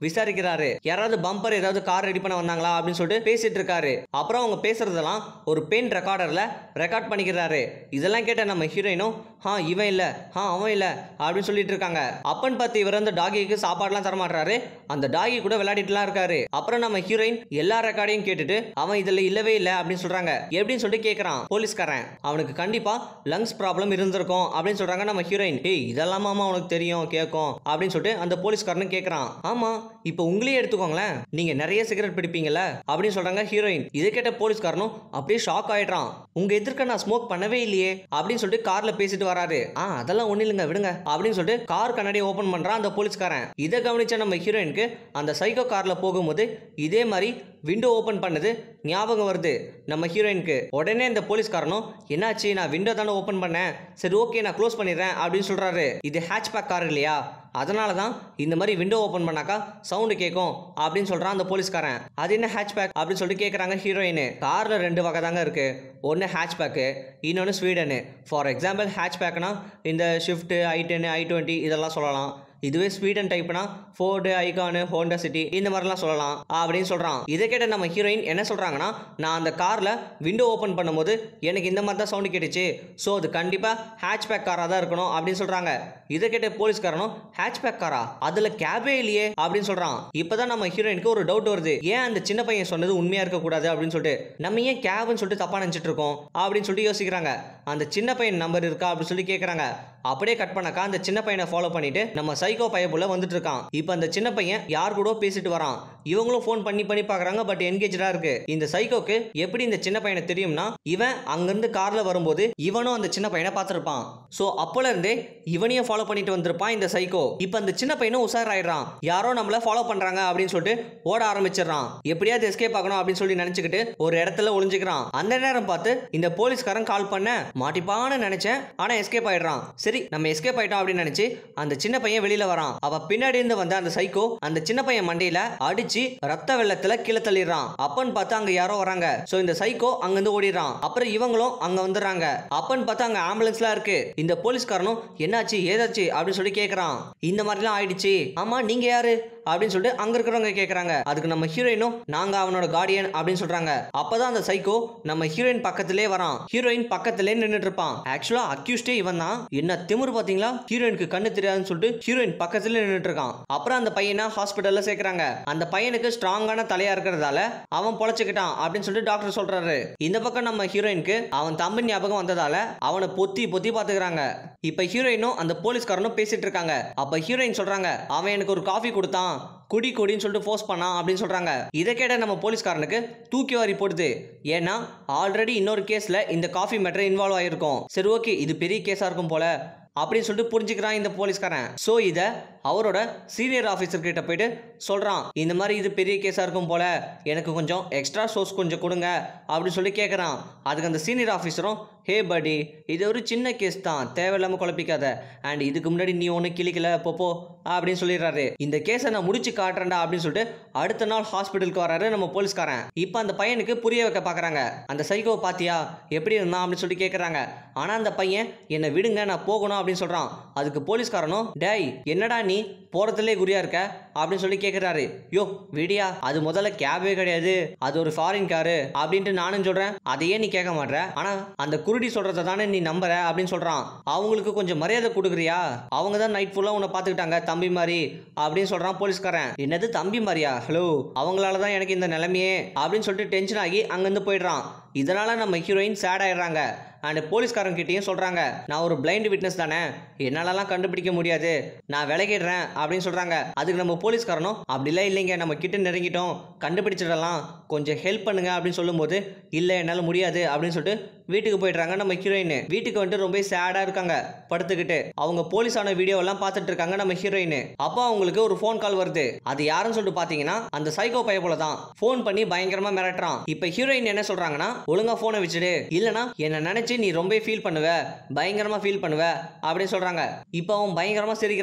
Speaker 1: விசாரிக்கிறாரு யாராவது பம்பர் ஏதாவது கார் ரெடி பண்ண வந்தாங்களா அப்படின்னு சொல்லிட்டு பேசிட்டு இருக்காரு அப்புறம் அவங்க பேசுறதெல்லாம் ஒரு பென் ரெக்கார்டர்ல ரெக்கார்ட் பண்ணிக்கிறாரு இதெல்லாம் கேட்ட நம்ம ஹீரோயினும் ஹா இவன் இல்ல ஹா அவன் இல்ல அப்படின்னு சொல்லிட்டு இருக்காங்க அப்பன்னு பார்த்து இவர் அந்த டாகிக்கு சாப்பாடுலாம் தர மாட்டாரு அந்த டாகி கூட விளையாடிட்டுலாம் இருக்காரு அப்புறம் நம்ம ஹீரோயின் எல்லா ரெக்கார்டையும் கேட்டுட்டு அவன் இதுல இல்லவே இல்லை அப்படின்னு சொல்றாங்க எப்படின்னு சொல்லிட்டு கேட்கறான் போலீஸ்காரன் அவனுக்கு கண்டிப்பா லங்ஸ் ப்ராப்ளம் இருந்திருக்கும் அப்படின்னு சொல்றாங்க நம்ம ஹீரோயின் ஏய் இதெல்லாம் மாமா உனக்கு தெரியும் கேட்கும் அப்படின்னு சொல்லிட்டு அந்த போலீஸ்காரனும் கேட்கறான் ஆமா இப்போ உங்களையே எடுத்துக்கோங்களேன் நீங்க நிறைய சிகரெட் பிடிப்பீங்கல்ல அப்படின்னு சொல்றாங்க ஹீரோயின் இதை கேட்ட போலீஸ்காரனும் அப்படியே ஷாக் ஆயிடுறான் உங்க எதிர்க்க நான் ஸ்மோக் பண்ணவே இல்லையே அப்படின்னு சொல்லிட்டு கார்ல பேசிட்டு வராரு ஆ அதெல்லாம் ஒண்ணு இல்லைங்க விடுங்க அப்படின்னு சொல்லிட்டு கார் கண்ணாடியை ஓபன் பண்றான் அந்த போலீஸ்காரன் இதை கவனிச்ச நம்ம ஹீரோயினுக்கு அந்த சைக்கோ கார்ல போகும்போது இதே மாதிரி விண்டோ ஓபன் பண்ணது ஞாபகம் வருது நம்ம ஹீரோயினுக்கு உடனே இந்த போலீஸ்காரனும் என்னாச்சு நான் விண்டோ தானே ஓபன் பண்ணேன் சரி ஓகே நான் க்ளோஸ் பண்ணிடுறேன் அப்படின்னு சொல்றாரு இது ஹேட்ச்பேக் கார் இல்லையா அதனால தான் இந்த மாதிரி விண்டோ ஓப்பன் பண்ணாக்கா சவுண்டு கேட்கும் அப்படின்னு சொல்கிறான் அந்த போலீஸ்காரன் அது என்ன ஹேட்ச்பேக் அப்படின்னு சொல்லிட்டு கேட்குறாங்க ஹீரோயின் காரில் ரெண்டு வகை தாங்க இருக்குது ஒன்று ஹேட்ச்பேக்கு இன்னொன்று ஸ்வீடனு ஃபார் எக்ஸாம்பிள் ஹேட்ச்பேக்னா இந்த Swift i ten i twenty இதெல்லாம் சொல்லலாம் இதுவே ஸ்வீடன் டைப்னா ஃபோர்டு ஐகானு ஹோண்டா சிட்டி இந்த மாதிரிலாம் சொல்லலாம் அப்படின்னு சொல்கிறான் இதை கேட்ட நம்ம ஹீரோயின் என்ன சொல்கிறாங்கன்னா நான் அந்த காரில் விண்டோ ஓப்பன் பண்ணும்போது எனக்கு இந்த மாதிரி தான் சவுண்டு கேட்டுச்சு ஸோ அது கண்டிப்பாக ஹேட்ச்பேக் காராக தான் இருக்கணும் அப்படின்னு சொல்கிறாங்க இதை கேட்ட போலீஸ்காரனும் ஹேட்ச்பேக் காரா அதில் கேபே இல்லையே அப்படின்னு சொல்கிறான் இப்போ தான் நம்ம ஹீரோயினுக்கு ஒரு டவுட் வருது ஏன் அந்த சின்ன பையன் சொன்னது உண்மையாக இருக்கக்கூடாது அப்படின்னு சொல்லிட்டு நம்ம ஏன் கேப்னு சொல்லிட்டு தப்பாக நினச்சிட்டு இருக்கோம் அப்படின்னு சொல்லிட்டு யோசிக்கிறாங்க அந்த சின்ன பையன் நம்பர் இருக்கா அப்படின்னு சொல்லி கேட்குறாங்க அப்படியே கட் பண்ணாக்கா அந்த சின்ன பையனை ஃபாலோ பண்ணிட்டு நம்ம சைக்கோ பையப்புல வந்துட்டு இருக்கான் இப்போ அந்த சின்ன பையன் யார் கூட பேசிட்டு வரான் இவங்களும் ஃபோன் பண்ணி பண்ணி பார்க்கறாங்க பட் என்கேஜா இருக்கு இந்த சைக்கோக்கு எப்படி இந்த சின்ன பையனை தெரியும்னா இவன் அங்கிருந்து கார்ல வரும்போது இவனும் அந்த சின்ன பையனை பார்த்திருப்பான் ஸோ அப்போல இருந்தே இவனையும் ஃபாலோ பண்ணிட்டு வந்திருப்பான் இந்த சைக்கோ இப்போ அந்த சின்ன பையனும் உஷாராயிடுறான் யாரோ நம்மள ஃபாலோ பண்றாங்க அப்படின்னு சொல்லிட்டு ஓட ஆரம்பிச்சிடுறான் எப்படியாவது எஸ்கேப் ஆகணும் அப்படின்னு சொல்லி நினைச்சுக்கிட்டு ஒரு இடத்துல ஒளிஞ்சுக்கிறான் அந்த நேரம் பார்த்து இந்த போலீஸ்காரன் கால் பண்ண மாட்டிப்பான்னு நினைச்சேன் ஆனா எஸ்கேப் ஆயிடுறான் சரி நம்ம எஸ்கேப் ஆயிட்டோம் அப்படின்னு நினைச்சு அந்த சின்ன பையன் வெளியில வரான் அவ பின்னாடி இருந்து வந்த அந்த சைக்கோ அந்த சின்ன பையன் மண்டையில அடிச்சு ரத்த வெள்ளத்துல கீழே தள்ளிடுறான் அப்பன்னு பார்த்தா அங்க யாரோ வராங்க சோ இந்த சைக்கோ அங்கிருந்து ஓடிடுறான் அப்புறம் இவங்களும் அங்க வந்துடுறாங்க அப்பன்னு பார்த்தா அங்க ஆம்புலன்ஸ்லாம் இருக்கு இந்த போலீஸ்காரனும் என்னாச்சு ஏதாச்சு அப்படின்னு சொல்லி கேக்குறான் இந்த மாதிரிலாம் ஆயிடுச்சு ஆமா நீங்க யாரு அப்படின்னு சொல்லிட்டு அங்க இருக்கிறவங்க கேக்குறாங்க அதுக்கு நம்ம ஹீரோயினும் நாங்க அவனோட கார்டியன் அப்படின்னு சொல்றாங்க அப்பதான் அந்த சைக்கோ நம்ம ஹீரோயின் பக்கத்திலே வரான் ஹீரோயின் பக்கத்திலே நின்னுட்டு இருப்பான் ஆக்சுவலா அக்யூஸ்டே இவன் தான் என்ன திமிரு பாத்தீங்களா ஹீரோயினுக்கு கண்ணு தெரியாதுன்னு சொல்லிட்டு ஹீரோயின் பக்கத்துல நின்னுட்டு இருக்கான் அப்புறம் அந்த பையனை ஹாஸ்பிட்டல்ல சேர்க்கறாங்க அந்த பையனுக்கு ஸ்ட்ராங்கான தலையா இருக்கிறதால அவன் பொழைச்சுக்கிட்டான் அப்படின்னு சொல்லிட்டு டாக்டர் சொல்றாரு இந்த பக்கம் நம்ம ஹீரோயினுக்கு அவன் தம்பி ஞாபகம் வந்ததால அவனை பொத்தி பொத்தி பாத்துக்கிறாங்க இப்ப ஹீரோயினும் அந்த போலீஸ்காரனும் பேசிட்டு இருக்காங்க அப்ப ஹீரோயின் சொல்றாங்க அவன் எனக்கு ஒரு காஃபி கொடுத்தான் குடி குடின்னு சொல்லிட்டு ஃபோர்ஸ் பண்ணான் அப்படின்னு சொல்றாங்க இதை கேட்ட நம்ம போலீஸ்காரனுக்கு தூக்கி வாரி போடுது ஏன்னா ஆல்ரெடி இன்னொரு கேஸ்ல இந்த காஃபி மேட்டர் இன்வால்வ் ஆயிருக்கும் சரி ஓகே இது பெரிய கேஸா இருக்கும் போல அப்படின்னு சொல்லிட்டு புரிஞ்சுக்கிறான் இந்த போலீஸ்காரன் ஸோ இதை அவரோட சீனியர் ஆஃபீஸர் கிட்ட போயிட்டு சொல்கிறான் இந்த மாதிரி இது பெரிய கேஸாக இருக்கும் போல எனக்கு கொஞ்சம் எக்ஸ்ட்ரா சோர்ஸ் கொஞ்சம் கொடுங்க அப்படின்னு சொல்லி கேட்குறான் அதுக்கு அந்த சீனியர் ஆஃபீஸரும் ஹே படி இது ஒரு சின்ன கேஸ் தான் தேவையில்லாமல் குழப்பிக்காத அண்ட் இதுக்கு முன்னாடி நீ ஒன்றும் கிளிக்கல போப்போ அப்படின்னு சொல்லிடுறாரு இந்த கேஸை நான் முடிச்சு காட்டுறேன்டா அப்படின்னு சொல்லிட்டு அடுத்த நாள் ஹாஸ்பிட்டலுக்கு வராரு நம்ம போலீஸ்காரன் இப்போ அந்த பையனுக்கு புரிய வைக்க பார்க்குறாங்க அந்த சைக்கோ பாத்தியா எப்படி இருந்தான் அப்படின்னு சொல்லி கேட்குறாங்க ஆனால் அந்த பையன் என்னை விடுங்க நான் போகணும் அப்படின்னு சொல்கிறான் அதுக்கு போலீஸ்காரனும் டேய் என்னடா நீ போகிறதுலே குறியா இருக்க அப்படின்னு சொல்லி கேட்குறாரு யோ விடியா அது முதல்ல கேபே கிடையாது அது ஒரு ஃபாரின் காரு அப்படின்ட்டு நானும் சொல்கிறேன் அதையே நீ கேட்க மாட்ற ஆனால் அந்த குருடி சொல்கிறத தானே நீ நம்புற அப்படின்னு சொல்கிறான் அவங்களுக்கு கொஞ்சம் மரியாதை கொடுக்குறியா அவங்க தான் நைட் ஃபுல்லாக உன்னை பார்த்துக்கிட்டாங்க தம்பி மாதிரி அப்படின்னு சொல்கிறான் போலீஸ்காரன் என்னது தம்பி மாதிரியா ஹலோ அவங்களால தான் எனக்கு இந்த நிலைமையே அப்படின்னு சொல்லிட்டு டென்ஷன் ஆகி அங்கேருந்து போயிடுறான் இதனால நம்ம ஹீரோயின் சேட் ஆயிடுறாங்க அண்ட் போலீஸ்காரன் கிட்டேயும் சொல்கிறாங்க நான் ஒரு பிளைண்ட் விட்னஸ் தானே என்னாலலாம் கண்டுபிடிக்க முடியாது நான் விலகிடுறேன் அப்படின்னு சொல்கிறாங்க அதுக்கு நம்ம போலீஸ்காரனும் அப்படிலாம் இல்லைங்க நம்ம கிட்ட நெருங்கிட்டோம் கண்டுபிடிச்சிடலாம் கொஞ்சம் ஹெல்ப் பண்ணுங்க அப்படின்னு சொல்லும்போது இல்லை என்னால் முடியாது அப்படின்னு சொல்லிட்டு வீட்டுக்கு போயிடுறாங்க நம்ம ஹீரோயின் வீட்டுக்கு வந்துட்டு ரொம்ப சேடாக இருக்காங்க படுத்துக்கிட்டு அவங்க போலீஸான வீடியோவெல்லாம் பார்த்துட்டு இருக்காங்க நம்ம ஹீரோயின் அப்போ அவங்களுக்கு ஒரு ஃபோன் கால் வருது அது யாருன்னு சொல்லிட்டு பார்த்தீங்கன்னா அந்த சைக்கோ பைய போல தான் ஃபோன் பண்ணி பயங்கரமாக மிரட்டுறான் இப்போ ஹீரோயின் என்ன சொல்கிறாங்கன்னா ஒழுங்கா ஃபோனை வச்சுடு இல்லைனா என்னை நினச்சி நீ ரொம்ப ஃபீல் பண்ணுவ பயங்கரமாக ஃபீல் பண்ணுவ அப்படின்னு சொல்கிறாங்க இப்போ அவன் பயங்கரமாக சிரிக்கிறான்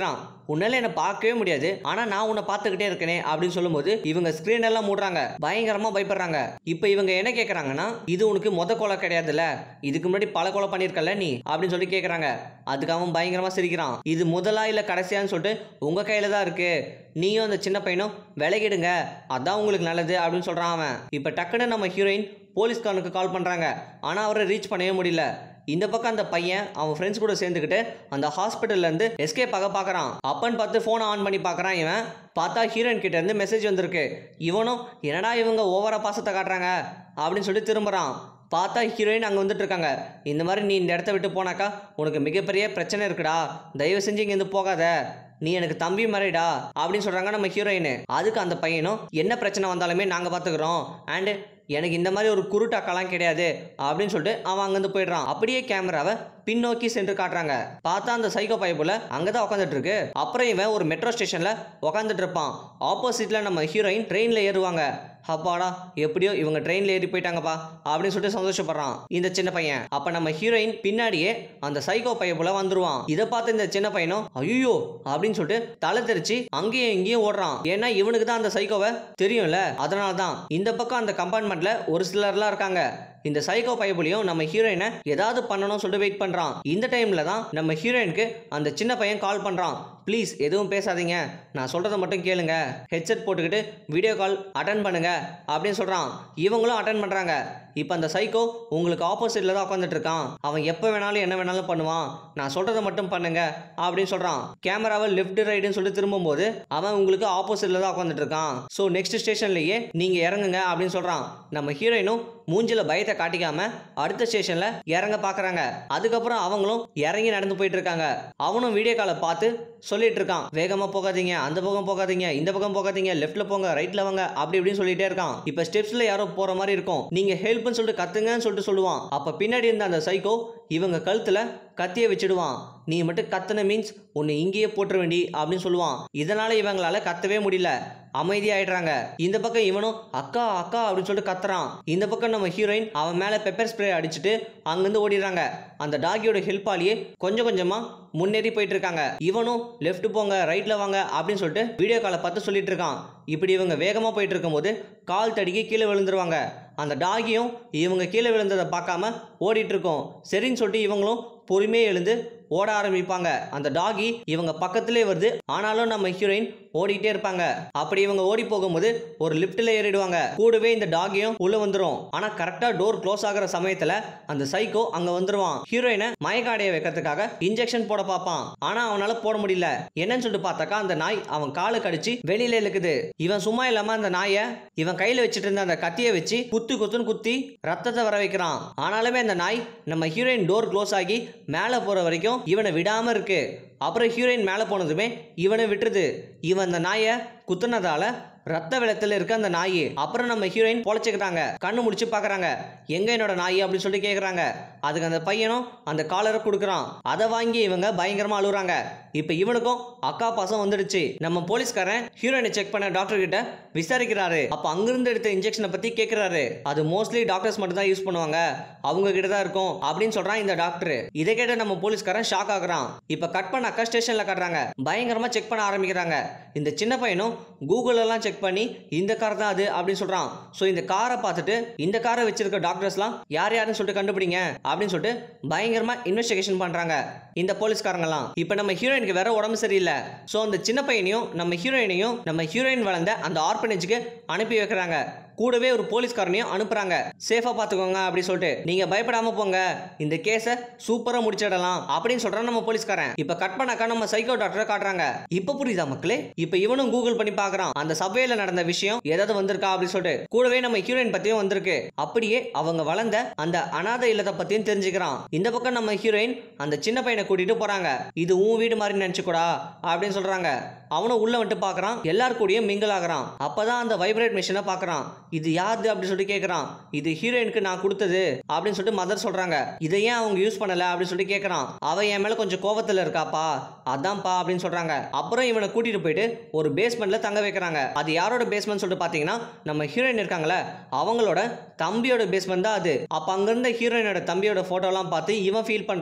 Speaker 1: உன்னால என்ன பார்க்கவே முடியாது ஆனா நான் உன்னை பார்த்துக்கிட்டே இருக்கனே அப்படின்னு சொல்லும்போது இவங்க ஸ்கிரீன் எல்லாம் மூடுறாங்க பயங்கரமா பயப்படுறாங்க இப்போ இவங்க என்ன கேட்கறாங்கன்னா இது உனக்கு மொத கொலை கிடையாதுல்ல இதுக்கு முன்னாடி பல கொலை பண்ணியிருக்கல நீ அப்படின்னு சொல்லி கேட்கறாங்க அதுக்கு அவன் பயங்கரமா சிரிக்கிறான் இது முதலா இல்ல கடைசியான்னு சொல்லிட்டு உங்க கையில தான் இருக்கு நீயும் அந்த சின்ன பையனும் விலகிடுங்க அதான் உங்களுக்கு நல்லது அப்படின்னு சொல்றான் அவன் இப்போ டக்குன்னு நம்ம ஹீரோயின் போலீஸ்காரனுக்கு கால் பண்றாங்க ஆனா அவரை ரீச் பண்ணவே முடியல இந்த பக்கம் அந்த பையன் அவன் ஃப்ரெண்ட்ஸ் கூட சேர்ந்துக்கிட்டு அந்த ஹாஸ்பிட்டல்ல இருந்து எஸ்கேப் ஆக பார்க்கறான் அப்பன்னு பார்த்து ஃபோனை ஆன் பண்ணி பார்க்கறான் இவன் பார்த்தா ஹீரோயின் கிட்ட இருந்து மெசேஜ் வந்திருக்கு இவனும் என்னடா இவங்க ஓவரா பாசத்தை காட்டுறாங்க அப்படின்னு சொல்லி திரும்புறான் பார்த்தா ஹீரோயின் அங்கே வந்துட்டு இருக்காங்க இந்த மாதிரி நீ இந்த இடத்த விட்டு போனாக்கா உனக்கு மிகப்பெரிய பிரச்சனை இருக்குடா தயவு செஞ்சு இங்கேருந்து போகாத நீ எனக்கு தம்பி மாதிரிடா அப்படின்னு சொல்றாங்க நம்ம ஹீரோயின் அதுக்கு அந்த பையனும் என்ன பிரச்சனை வந்தாலுமே நாங்கள் பார்த்துக்குறோம் அண்டு எனக்கு இந்த மாதிரி ஒரு குருட்டாக்கெல்லாம் கிடையாது அப்படின்னு சொல்லிட்டு அவன் அங்கேருந்து போயிடுறான் அப்படியே கேமராவை பின்னோக்கி சென்று காட்டுறாங்க பார்த்தா அந்த சைக்கோ பைப்புல அங்கே தான் உட்காந்துட்டு இருக்கு அப்புறம் இவன் ஒரு மெட்ரோ ஸ்டேஷனில் உட்காந்துட்டு இருப்பான் ஆப்போசிட்டில் நம்ம ஹீரோயின் ட்ரெயினில் ஏறுவாங்க அப்பாடா எப்படியோ இவங்க ட்ரெயினில் ஏறி போயிட்டாங்கப்பா அப்படின்னு சொல்லிட்டு சந்தோஷப்படுறான் இந்த சின்ன பையன் அப்போ நம்ம ஹீரோயின் பின்னாடியே அந்த சைக்கோ பையப்புல வந்துருவான் இதை பார்த்து இந்த சின்ன பையனும் ஐயோ அப்படின்னு சொல்லிட்டு தலை தெரிச்சு அங்கேயும் இங்கேயும் ஓடுறான் ஏன்னா இவனுக்கு தான் அந்த சைக்கோவை தெரியும்ல அதனால தான் இந்த பக்கம் அந்த கம்பார்ட்மெண்ட்ல ஒரு சிலர்லாம் இருக்காங்க இந்த சைக்கோ பையப்புலையும் நம்ம ஹீரோயினை ஏதாவது பண்ணணும்னு சொல்லிட்டு வெயிட் பண்றான் இந்த டைம்ல தான் நம்ம ஹீரோயினுக்கு அந்த சின்ன பையன் கால் பண்றான் ப்ளீஸ் எதுவும் பேசாதீங்க நான் சொல்றதை மட்டும் கேளுங்க ஹெட்செட் போட்டுக்கிட்டு வீடியோ கால் அட்டன் பண்ணுங்க அப்படின்னு சொல்றான் இவங்களும் அட்டன் பண்றாங்க இப்போ அந்த சைக்கோ உங்களுக்கு ஆப்போசிட்ல தான் உட்காந்துட்டு இருக்கான் அவன் எப்போ வேணாலும் என்ன வேணாலும் பண்ணுவான் நான் சொல்றதை மட்டும் பண்ணுங்க அப்படின்னு சொல்றான் கேமராவை லெஃப்ட் ரைட்டுன்னு சொல்லி திரும்பும்போது அவன் உங்களுக்கு ஆப்போசிட்ல தான் உட்காந்துட்டு இருக்கான் ஸோ நெக்ஸ்ட் ஸ்டேஷன்லயே நீங்க இறங்குங்க அப்படின்னு சொல்றான் நம்ம ஹீரோயினும் மூஞ்சில பயத்தை காட்டிக்காம அடுத்த ஸ்டேஷன்ல இறங்க பாக்குறாங்க அதுக்கப்புறம் அவங்களும் இறங்கி நடந்து போயிட்டு இருக்காங்க அவனும் வீடியோ காலை பார்த்து சொல்லிட்டு இருக்கான் வேகமா போகாதீங்க அந்த பக்கம் போகாதீங்க இந்த பக்கம் போகாதீங்க லெஃப்ட்ல போங்க ரைட்ல வாங்க அப்படி இப்படின்னு சொல்லிட்டே இருக்கான் இப்ப ஸ்டெப்ஸ்ல யாரோ போற மாதிரி இருக்கும் நீங்க ஹெல்ப்னு சொல்லிட்டு கத்துங்கன்னு சொல்லிட்டு சொல்லுவான் அப்ப பின்னாடி இருந்த அந்த சைக்கோ இவங்க கழுத்துல கத்திய வச்சிடுவான் நீ மட்டும் கத்துன மீன்ஸ் உன்னை இங்கேயே போட்டுற வேண்டி அப்படின்னு சொல்லுவான் இதனால இவங்களால கத்தவே முடியல அமைதியாயிடுறாங்க இந்த பக்கம் இவனும் அக்கா அக்கா அப்படின்னு சொல்லிட்டு கத்துறான் இந்த பக்கம் நம்ம ஹீரோயின் அவன் மேல பெப்பர் ஸ்ப்ரே அடிச்சுட்டு அங்கிருந்து ஓடிடுறாங்க அந்த டாகியோட ஹெல்ப்பாலேயே கொஞ்சம் கொஞ்சமா முன்னேறி போயிட்டு இருக்காங்க இவனும் லெஃப்ட் போங்க ரைட்ல வாங்க அப்படின்னு சொல்லிட்டு வீடியோ காலை பார்த்து சொல்லிட்டு இருக்கான் இப்படி இவங்க வேகமா போயிட்டு இருக்கும்போது கால் தடிக்கி கீழே விழுந்துருவாங்க அந்த டாகியும் இவங்க கீழே விழுந்ததை பார்க்காம ஓடிட்டு இருக்கோம் சரின்னு சொல்லிட்டு இவங்களும் பொறுமையாக எழுந்து ஓட ஆரம்பிப்பாங்க அந்த டாகி இவங்க பக்கத்திலே வருது ஆனாலும் நம்ம ஹீரோயின் ஓடிட்டே இருப்பாங்க அப்படி இவங்க ஓடி போகும்போது ஒரு லிஃப்ட்ல ஏறிடுவாங்க கூடவே இந்த டாகியும் உள்ள வந்துரும் ஆனா கரெக்டா டோர் க்ளோஸ் ஆகுற சமயத்துல அந்த சைக்கோ அங்க வந்துருவான் ஹீரோயினை மயக்காடைய வைக்கிறதுக்காக இன்ஜெக்ஷன் போட பார்ப்பான் ஆனா அவனால போட முடியல என்னன்னு சொல்லிட்டு பார்த்தாக்கா அந்த நாய் அவன் காலை கடிச்சு வெளியில இழுக்குது இவன் சும்மா இல்லாம அந்த நாயை இவன் கையில வச்சுட்டு இருந்த அந்த கத்தியை வச்சு குத்து குத்துன்னு குத்தி ரத்தத்தை வர வைக்கிறான் ஆனாலுமே அந்த நாய் நம்ம ஹீரோயின் டோர் க்ளோஸ் ஆகி மேலே போற வரைக்கும் இவனை விடாம இருக்கு அப்புறம் ஹீரோயின் மேலே போனதுமே இவனை விட்டுருது இவன் அந்த நாயை குத்துனதால ரத்த வெள்ளத்தில் இருக்க அந்த நாய் அப்புறம் நம்ம ஹீரோயின் பொழைச்சிக்கிறாங்க கண்ணு முடிச்சு பார்க்கறாங்க எங்க என்னோட நாய் அப்படின்னு சொல்லி கேட்குறாங்க அதுக்கு அந்த பையனும் அந்த காலரை கொடுக்குறான் அதை வாங்கி இவங்க பயங்கரமா அழுகுறாங்க இப்போ இவனுக்கும் அக்கா பாசம் வந்துடுச்சு நம்ம போலீஸ்காரன் ஹீரோயினை செக் பண்ண டாக்டர் கிட்ட விசாரிக்கிறாரு அப்போ அங்கிருந்து எடுத்த இன்ஜெக்ஷனை பத்தி கேட்குறாரு அது மோஸ்ட்லி டாக்டர்ஸ் மட்டும் தான் யூஸ் பண்ணுவாங்க அவங்க கிட்ட தான் இருக்கும் அப்படின்னு சொல்றான் இந்த டாக்டர் இதை கேட்ட நம்ம போலீஸ்காரன் ஷாக் ஆகுறான் இப்போ கட் பண்ண அக்கா ஸ்டேஷன்ல காட்டுறாங்க பயங்கரமா செக் பண்ண ஆரம்பிக்கிறாங்க இந்த சின்ன பையனும் கூகுள் எல்லாம் செக் பண்ணி இந்த கார் தான் அது அப்படின்னு சொல்றான் ஸோ இந்த காரை பார்த்துட்டு இந்த காரை வச்சிருக்க டாக்டர்ஸ்லாம் யார் யாருன்னு சொல்லிட்டு கண்டுபிடிங்க அப்படின்னு சொல்லிட்டு பயங்கரமா இன்வெஸ்டிகேஷன் பண்றாங்க இந்த போலீஸ்காரங்கலாம் இப்போ நம்ம ஹீரோயினுக்கு வேற உடம்பு சரியில்லை ஸோ அந்த சின்ன பையனையும் நம்ம ஹீரோயினையும் நம்ம ஹீரோயின் வளர்ந்த அந்த ஆர்பனேஜுக்கு அனுப்பி வைக்கிறாங்க கூடவே ஒரு போலீஸ்காரனையும் அனுப்புறாங்க சேஃபா பாத்துக்கோங்க அப்படி சொல்லிட்டு நீங்க பயப்படாம போங்க இந்த கேஸை சூப்பரா முடிச்சிடலாம் அப்படின்னு சொல்றான் நம்ம போலீஸ்காரன் இப்ப கட் பண்ணாக்கா நம்ம சைக்கோ டாக்டரை காட்டுறாங்க இப்ப புரியுதா மக்களே இப்ப இவனும் கூகுள் பண்ணி பாக்குறான் அந்த சபையில நடந்த விஷயம் ஏதாவது வந்திருக்கா அப்படின்னு சொல்லிட்டு கூடவே நம்ம ஹீரோயின் பத்தியும் வந்திருக்கு அப்படியே அவங்க வளர்ந்த அந்த அனாதை இல்லத்தை பத்தியும் தெரிஞ்சுக்கிறான் இந்த பக்கம் நம்ம ஹீரோயின் அந்த சின்ன பையனை கூட்டிட்டு போறாங்க இது உன் வீடு மாதிரி நினைச்சுக்கூடா அப்படின்னு சொல்றாங்க அவனும் உள்ள வந்துட்டு பாக்குறான் எல்லார் கூடயும் மிங்கிள் ஆகுறான் அப்பதான் அந்த வைப்ரேட் மிஷினை பாக்குறான் இது யாருது அப்படின்னு சொல்லிட்டு கேட்குறான் இது ஹீரோயினுக்கு நான் கொடுத்தது அப்படின்னு சொல்லிட்டு மதர் சொல்றாங்க இதை ஏன் அவங்க யூஸ் பண்ணல அப்படின்னு சொல்லிட்டு கேட்குறான் அவ என் மேல கொஞ்சம் கோவத்துல இருக்காப்பா அதான்ப்பா அப்படின்னு சொல்றாங்க அப்புறம் இவனை கூட்டிட்டு போயிட்டு ஒரு பேஸ்மெண்ட்ல தங்க வைக்கிறாங்க அது யாரோட பேஸ்மெண்ட் சொல்லிட்டு பாத்தீங்கன்னா நம்ம ஹீரோயின் இருக்காங்களே அவங்களோட தம்பியோட பேஸ்மெண்ட் தான் அது அப்ப அங்கிருந்த ஹீரோயினோட தம்பியோட போட்டோலாம் பார்த்து இவன் ஃபீல் பண்றான்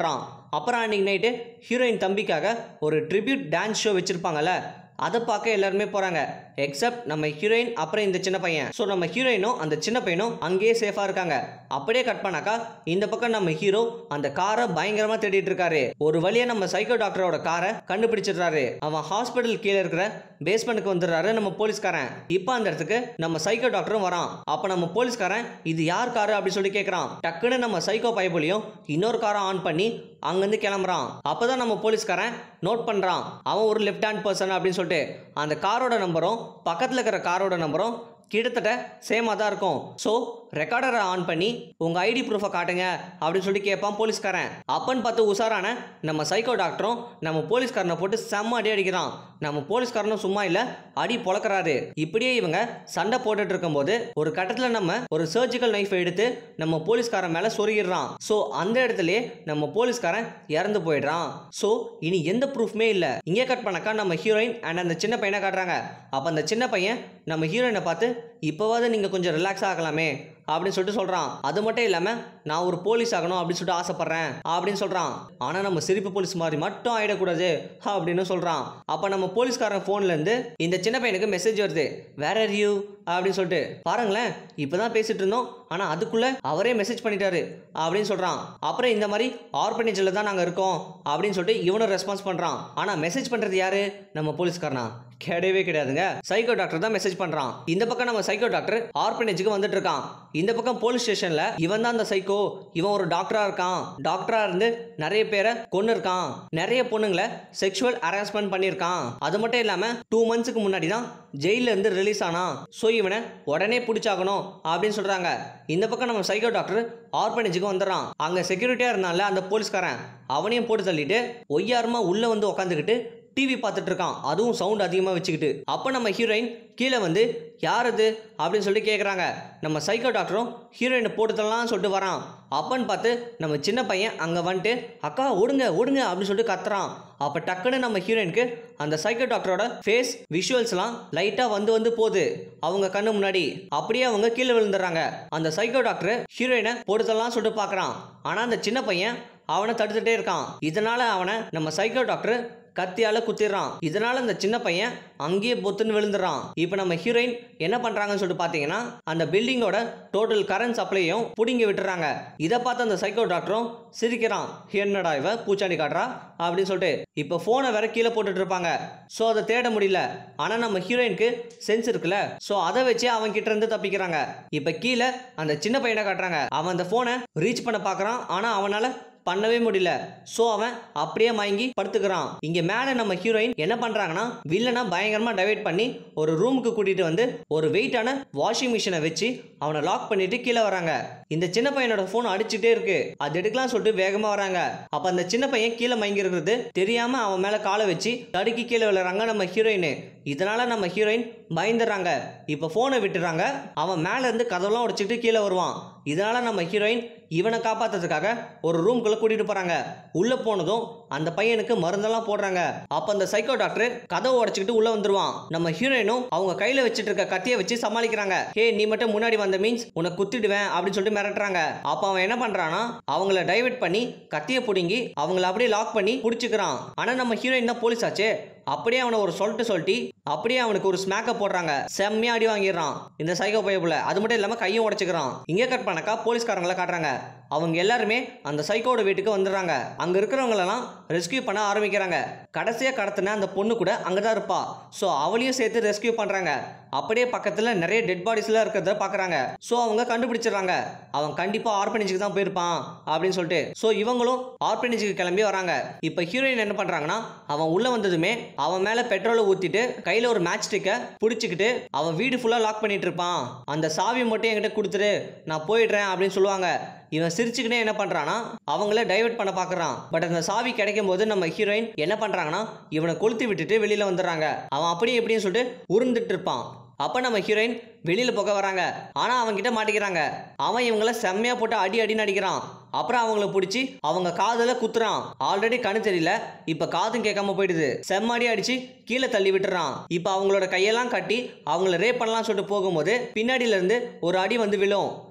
Speaker 1: அப்புறம் அன்னைக்கு நைட்டு ஹீரோயின் தம்பிக்காக ஒரு ட்ரிபியூட் டான்ஸ் ஷோ வச்சுருப்பாங்கல்ல அதை பார்க்க எல்லாருமே போகிறாங்க எக்ஸப்ட் நம்ம ஹீரோயின் அப்புறம் இந்த சின்ன பையன் ஸோ நம்ம ஹீரோயினும் அந்த சின்ன பையனும் அங்கேயே சேஃபாக இருக்காங்க அப்படியே கட் பண்ணாக்கா இந்த பக்கம் நம்ம ஹீரோ அந்த காரை பயங்கரமாக தேடிட்டு இருக்காரு ஒரு வழியாக நம்ம சைக்கோ டாக்டரோட காரை கண்டுபிடிச்சிடுறாரு அவன் ஹாஸ்பிட்டல் கீழே இருக்கிற பேஸ்மெண்ட்டுக்கு வந்துடுறாரு நம்ம போலீஸ்காரன் இப்போ அந்த இடத்துக்கு நம்ம சைக்கோ டாக்டரும் வரான் அப்போ நம்ம போலீஸ்காரன் இது யார் காரு அப்படின்னு சொல்லி கேட்குறான் டக்குன்னு நம்ம சைக்கோ பைபிளையும் இன்னொரு காரை ஆன் பண்ணி அங்கேருந்து கிளம்புறான் அப்பதான் நம்ம போலீஸ்காரன் நோட் பண்ணுறான் அவன் ஒரு லெஃப்ட் ஹேண்ட் பர்சன் அப்படின்னு சொல்லிட்டு அந்த காரோட நம்பரும் பக்கத்தில் இருக்கிற காரோட நம்பரும் கிட்டத்தட்ட சேமாக தான் இருக்கும் ஸோ ரெக்கார்டரை ஆன் பண்ணி உங்கள் ஐடி ப்ரூஃபை காட்டுங்க அப்படின்னு சொல்லி கேட்பான் போலீஸ்காரன் அப்பன்னு பார்த்து உஷாரான நம்ம சைக்கோ டாக்டரும் நம்ம போலீஸ்காரனை போட்டு செம்ம அடி அடிக்கிறான் நம்ம போலீஸ்காரனும் சும்மா இல்லை அடி பொழக்கிறாரு இப்படியே இவங்க சண்டை போட்டுட்டு இருக்கும்போது ஒரு கட்டத்தில் நம்ம ஒரு சர்ஜிக்கல் நைஃப் எடுத்து நம்ம போலீஸ்காரன் மேலே சொருகிடுறான் ஸோ அந்த இடத்துலயே நம்ம போலீஸ்காரன் இறந்து போயிடுறான் ஸோ இனி எந்த ப்ரூஃப்மே இல்லை இங்கே கட் பண்ணக்கா நம்ம ஹீரோயின் அண்ட் அந்த சின்ன பையனை காட்டுறாங்க அப்போ அந்த சின்ன பையன் நம்ம ஹீரோயினை பார்த்து இப்போவாவது நீங்கள் கொஞ்சம் ரிலாக்ஸ் ஆகலாமே அப்படின்னு சொல்லிட்டு சொல்கிறான் அது மட்டும் இல்லாமல் நான் ஒரு போலீஸ் ஆகணும் அப்படின்னு சொல்லிட்டு ஆசைப்பட்றேன் அப்படின்னு சொல்கிறான் ஆனால் நம்ம சிரிப்பு போலீஸ் மாதிரி மட்டும் ஆகிடக்கூடாது அப்படின்னு சொல்கிறான் அப்போ நம்ம போலீஸ்காரன் ஃபோன்லேருந்து இந்த சின்ன பையனுக்கு மெசேஜ் வருது வேற ஆர் யூ அப்படின்னு சொல்லிட்டு பாருங்களேன் இப்போ தான் பேசிட்டு இருந்தோம் ஆனால் அதுக்குள்ளே அவரே மெசேஜ் பண்ணிட்டாரு அப்படின்னு சொல்கிறான் அப்புறம் இந்த மாதிரி ஆர்பனேஜில் தான் நாங்கள் இருக்கோம் அப்படின்னு சொல்லிட்டு இவனும் ரெஸ்பான்ஸ் பண்ணுறான் ஆனால் மெசேஜ் பண்ணுறது யாரு நம்ம போலீஸ்காரனா கிடையவே கிடையாதுங்க சைக்கோ டாக்டர் தான் மெசேஜ் பண்றான் இந்த பக்கம் நம்ம சைக்கோ டாக்டர் ஆர்பனேஜுக்கு வந்துட்டு இருக்கான் இந்த பக்கம் போலீஸ் ஸ்டேஷன்ல இவன் தான் அந்த சைக்கோ இவன் ஒரு டாக்டரா இருக்கான் டாக்டரா இருந்து நிறைய பேரை கொன்னு இருக்கான் நிறைய பொண்ணுங்களை செக்ஷுவல் ஹராஸ்மெண்ட் பண்ணியிருக்கான் அது மட்டும் இல்லாம டூ மந்த்ஸ்க்கு முன்னாடி தான் ஜெயில இருந்து ரிலீஸ் ஆனான் ஸோ இவனை உடனே பிடிச்சாகணும் அப்படின்னு சொல்றாங்க இந்த பக்கம் நம்ம சைக்கோ டாக்டர் ஆர்பனேஜுக்கு வந்துடுறான் அங்க செக்யூரிட்டியா இருந்தான்ல அந்த போலீஸ்காரன் அவனையும் போட்டு தள்ளிட்டு ஒய்யாரமா உள்ள வந்து உட்காந்துக்கிட்டு டிவி பார்த்துட்டு இருக்கான் அதுவும் சவுண்ட் அதிகமாக வச்சுக்கிட்டு அப்போ நம்ம ஹீரோயின் கீழே வந்து யார் அது அப்படின்னு சொல்லி கேட்குறாங்க நம்ம சைக்கோ டாக்டரும் ஹீரோயினை போட்டுதலாம் சொல்லிட்டு வரான் அப்பன்னு பார்த்து நம்ம சின்ன பையன் அங்கே வந்துட்டு அக்கா ஓடுங்க ஓடுங்க அப்படின்னு சொல்லிட்டு கத்துறான் அப்போ டக்குன்னு நம்ம ஹீரோயினுக்கு அந்த சைக்கோ டாக்டரோட ஃபேஸ் விஷுவல்ஸ்லாம் லைட்டாக வந்து வந்து போகுது அவங்க கண்ணு முன்னாடி அப்படியே அவங்க கீழே விழுந்துடுறாங்க அந்த சைக்கோ டாக்டர் ஹீரோயினை போட்டுதலாம் சொல்லிட்டு பார்க்குறான் ஆனால் அந்த சின்ன பையன் அவனை தடுத்துட்டே இருக்கான் இதனால அவனை நம்ம சைக்கோ டாக்டர் கத்தியால குத்திடுறான் இதனால அந்த சின்ன பையன் அங்கேயே பொத்துன்னு விழுந்துடுறான் இப்போ நம்ம ஹீரோயின் என்ன பண்றாங்கன்னு சொல்லிட்டு பார்த்தீங்கன்னா அந்த பில்டிங்கோட டோட்டல் கரண்ட் சப்ளையும் புடுங்கி விட்டுறாங்க இதை பார்த்து அந்த சைக்கோ டாக்டரும் சிரிக்கிறான் என்னடா இவ பூச்சாண்டி காட்டுறா அப்படின்னு சொல்லிட்டு இப்போ ஃபோனை வேற கீழே போட்டுட்டு இருப்பாங்க ஸோ அதை தேட முடியல ஆனால் நம்ம ஹீரோயினுக்கு சென்ஸ் இருக்குல்ல ஸோ அதை வச்சு அவன் கிட்ட இருந்து தப்பிக்கிறாங்க இப்போ கீழே அந்த சின்ன பையனை காட்டுறாங்க அவன் அந்த ஃபோனை ரீச் பண்ண பார்க்குறான் ஆனால் அவனால பண்ணவே முடியல ஸோ அவன் அப்படியே மயங்கி படுத்துக்கிறான் இங்க மேலே நம்ம ஹீரோயின் என்ன பண்றாங்கன்னா வில்லனை பயங்கரமா டைவர்ட் பண்ணி ஒரு ரூமுக்கு கூட்டிட்டு வந்து ஒரு வெயிட்டான வாஷிங் மிஷினை வச்சு அவனை லாக் பண்ணிட்டு கீழே வராங்க இந்த சின்ன பையனோட ஃபோன் அடிச்சுட்டே இருக்கு அது எடுக்கலாம் சொல்லிட்டு வேகமா வராங்க அப்ப அந்த சின்ன பையன் கீழே மயங்கி இருக்கிறது தெரியாம அவன் மேல காலை வச்சு தடுக்கி கீழே விழுறாங்க நம்ம ஹீரோயின் இதனால நம்ம ஹீரோயின் பயந்துடுறாங்க இப்போ ஃபோனை விட்டுறாங்க அவன் மேல இருந்து கதவெல்லாம் உடைச்சிட்டு கீழே வருவான் இதனால நம்ம ஹீரோயின் இவனை காப்பாத்துறதுக்காக ஒரு ரூம்குள்ள கூட்டிட்டு போறாங்க உள்ள போனதும் அந்த பையனுக்கு மருந்தெல்லாம் போடுறாங்க அப்ப அந்த சைக்கோ டாக்டர் கதவை உடைச்சிக்கிட்டு உள்ள வந்துருவான் நம்ம ஹீரோயினும் அவங்க கையில வச்சிட்டு இருக்க கத்தியை வச்சு சமாளிக்கிறாங்க ஹே நீ மட்டும் முன்னாடி வந்த மீன்ஸ் உன்னை குத்திடுவேன் அப்படின்னு சொல்லிட்டு மிரட்டுறாங்க அப்ப அவன் என்ன பண்றானா அவங்கள டைவர்ட் பண்ணி கத்தியை பிடுங்கி அவங்கள அப்படியே லாக் பண்ணி பிடிச்சிக்கிறான் ஆனா நம்ம ஹீரோயின் தான் போலீஸ் ஆச்சே அப்படியே அவனை ஒரு சொல்லிட்டு சொல்லிட்டு அப்படியே அவனுக்கு ஒரு ஸ்மாக்கை போடுறாங்க செம்மையா அடி வாங்கிடுறான் இந்த சைக்கோ பையப்புல அது மட்டும் இல்லாம கையும் உடைச்சுக்கிறான் இங்கே கட் பண்ணக்கா போலீஸ்காரங்கள காட்டுறாங்க அவங்க எல்லாருமே அந்த சைக்கோட வீட்டுக்கு வந்துடுறாங்க அங்க இருக்கிறவங்களெல்லாம் ரெஸ்கியூ பண்ண ஆரம்பிக்கிறாங்க கடைசியா கடத்தின அந்த பொண்ணு கூட அங்கதான் இருப்பா ஸோ அவளையும் சேர்த்து ரெஸ்கியூ பண்றாங்க அப்படியே பக்கத்துல நிறைய டெட் பாடிஸ்லாம் இருக்கிறத பாக்குறாங்க ஸோ அவங்க கண்டுபிடிச்சிடுறாங்க அவன் கண்டிப்பா ஆர்பனேஜுக்கு தான் போயிருப்பான் அப்படின்னு சொல்லிட்டு ஸோ இவங்களும் ஆர்பனேஜுக்கு கிளம்பி வராங்க இப்போ ஹீரோயின் என்ன பண்றாங்கன்னா அவன் உள்ள வந்ததுமே அவன் மேல பெட்ரோலை ஊத்திட்டு கையில ஒரு மேட்ச் ஸ்டிக்கை பிடிச்சிக்கிட்டு அவன் வீடு ஃபுல்லா லாக் பண்ணிட்டு இருப்பான் அந்த சாவி மட்டும் என்கிட்ட கொடுத்துரு நான் போயிடுறேன் அப்படின்னு சொல்லுவாங்க இவன் சிரிச்சுக்கினே என்ன பண்றானா அவங்கள டைவர்ட் பண்ண பார்க்கறான் பட் அந்த சாவி கிடைக்கும் போது நம்ம ஹீரோயின் என்ன பண்றாங்கன்னா இவனை கொளுத்தி விட்டுட்டு வெளியில வந்துடுறாங்க அவன் அப்படியே எப்படின்னு சொல்லிட்டு உருந்துட்டு இருப்பான் அப்போ நம்ம ஹீரோயின் வெளியில் போக வராங்க ஆனால் அவன்கிட்ட மாட்டிக்கிறாங்க அவன் இவங்கள செம்மையா போட்டு அடி அடின்னு அடிக்கிறான் அப்புறம் அவங்கள பிடிச்சி அவங்க காதுல குத்துறான் ஆல்ரெடி கண்ணு தெரியல இப்போ காதும் கேட்காம போயிடுது செம்ம அடி அடிச்சு கீழே தள்ளி விட்டுறான் இப்போ அவங்களோட கையெல்லாம் கட்டி அவங்கள ரேப் பண்ணலாம் சொல்லிட்டு போகும்போது பின்னாடியில இருந்து ஒரு அடி வந்து விழும்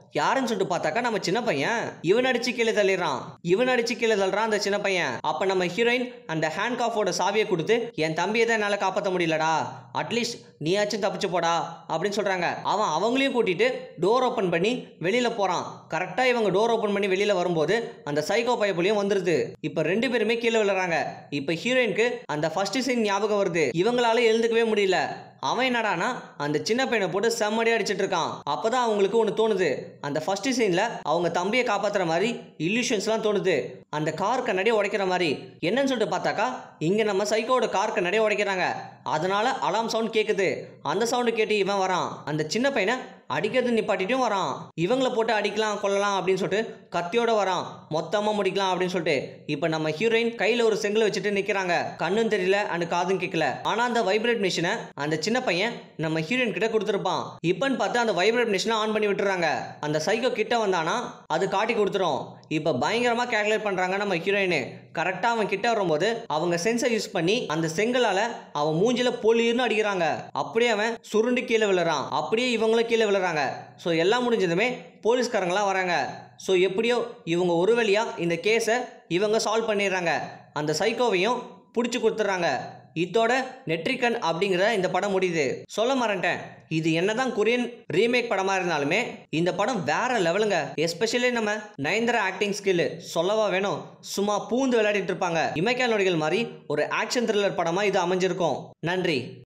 Speaker 1: யாருன்னு சொல்லிட்டு பார்த்தாக்கா நம்ம சின்ன பையன் இவன் அடிச்சு கீழே தள்ளிடுறான் இவன் அடிச்சு கீழே தள்ளுறான் அந்த சின்ன பையன் அப்ப நம்ம ஹீரோயின் அந்த ஹேண்ட் காஃபோட சாவியை கொடுத்து என் தம்பியை தான் என்னால் காப்பாற்ற முடியலடா அட்லீஸ்ட் நீயாச்சும் தப்பிச்சு போடா அப்படின்னு சொல்றாங்க அவன் அவங்களையும் கூட்டிட்டு டோர் ஓப்பன் பண்ணி வெளியில போறான் கரெக்டா இவங்க டோர் ஓப்பன் பண்ணி வெளியில வரும்போது அந்த சைக்கோ பையப்புலையும் வந்துருது இப்ப ரெண்டு பேருமே கீழே விழுறாங்க இப்ப ஹீரோயினுக்கு அந்த ஃபர்ஸ்ட் சீன் ஞாபகம் வருது இவங்களால எழுந்துக்கவே முடியல அவன் என்னடானா அந்த சின்ன பையனை போட்டு செம்மடியா அடிச்சிட்டு இருக்கான் அப்பதான் அவங்களுக்கு ஒன்று தோணுது அந்த ஃபர்ஸ்ட் சீன்ல அவங்க தம்பியை காப்பாத்துற மாதிரி இல்லூஷன்ஸ்லாம் தோணுது அந்த கார் கண்ணாடியை உடைக்கிற மாதிரி என்னன்னு சொல்லிட்டு பார்த்தாக்கா இங்க நம்ம சைக்கோட கார் கண்ணாடியை உடைக்கிறாங்க அதனால அலாம் சவுண்ட் கேட்குது அந்த சவுண்டு கேட்டு இவன் வரான் அந்த சின்ன பையனை அடிக்கிறது நிப்பாட்டிட்டும் வரான் இவங்கள போட்டு அடிக்கலாம் கொல்லலாம் அப்படின்னு சொல்லிட்டு கத்தியோட வரான் மொத்தமாக முடிக்கலாம் அப்படின்னு சொல்லிட்டு இப்போ நம்ம ஹீரோயின் கையில் ஒரு செங்கல் வச்சுட்டு நிற்கிறாங்க கண்ணும் தெரியல அண்ட் காதும் கேட்கல ஆனால் அந்த வைப்ரேட் மிஷினை அந்த சின்ன பையன் நம்ம ஹீரோயின் கிட்ட கொடுத்துருப்பான் இப்போன்னு பார்த்து அந்த வைப்ரேட் மிஷினை ஆன் பண்ணி விட்டுறாங்க அந்த சைக்கோ கிட்ட வந்தானா அது காட்டி கொடுத்துரும் இப்போ பயங்கரமாக கேல்குலேட் பண்ணுறாங்க நம்ம ஹீரோயின் கரெக்டாக அவன் கிட்ட வரும்போது அவங்க சென்சர் யூஸ் பண்ணி அந்த செங்கலால் அவன் மூஞ்சில பொலிர்னு அடிக்கிறாங்க அப்படியே அவன் சுருண்டு கீழே விழுறான் அப்படியே இவங்களும் கீழே விழுறாங்க ஸோ எல்லாம் முடிஞ்சதுமே போலீஸ்காரங்களாம் வராங்க ஸோ எப்படியோ இவங்க ஒரு வழியாக இந்த கேஸை இவங்க சால்வ் பண்ணிடுறாங்க அந்த சைக்கோவையும் பிடிச்சி கொடுத்துட்றாங்க இதோட நெட்ரிகன் அப்படிங்கிற இந்த படம் முடியுது சொல்ல மறந்துட்டேன் இது என்னதான் கொரியன் ரீமேக் படமாக இருந்தாலுமே இந்த படம் வேற லெவலுங்க எஸ்பெஷலி நம்ம நயன்தரா ஆக்டிங் ஸ்கில் சொல்லவா வேணும் சும்மா பூந்து விளையாடிட்டு இருப்பாங்க இமைக்கா நொடிகள் மாதிரி ஒரு ஆக்ஷன் த்ரில்லர் படமாக இது அமைஞ்சிருக்கும் நன்றி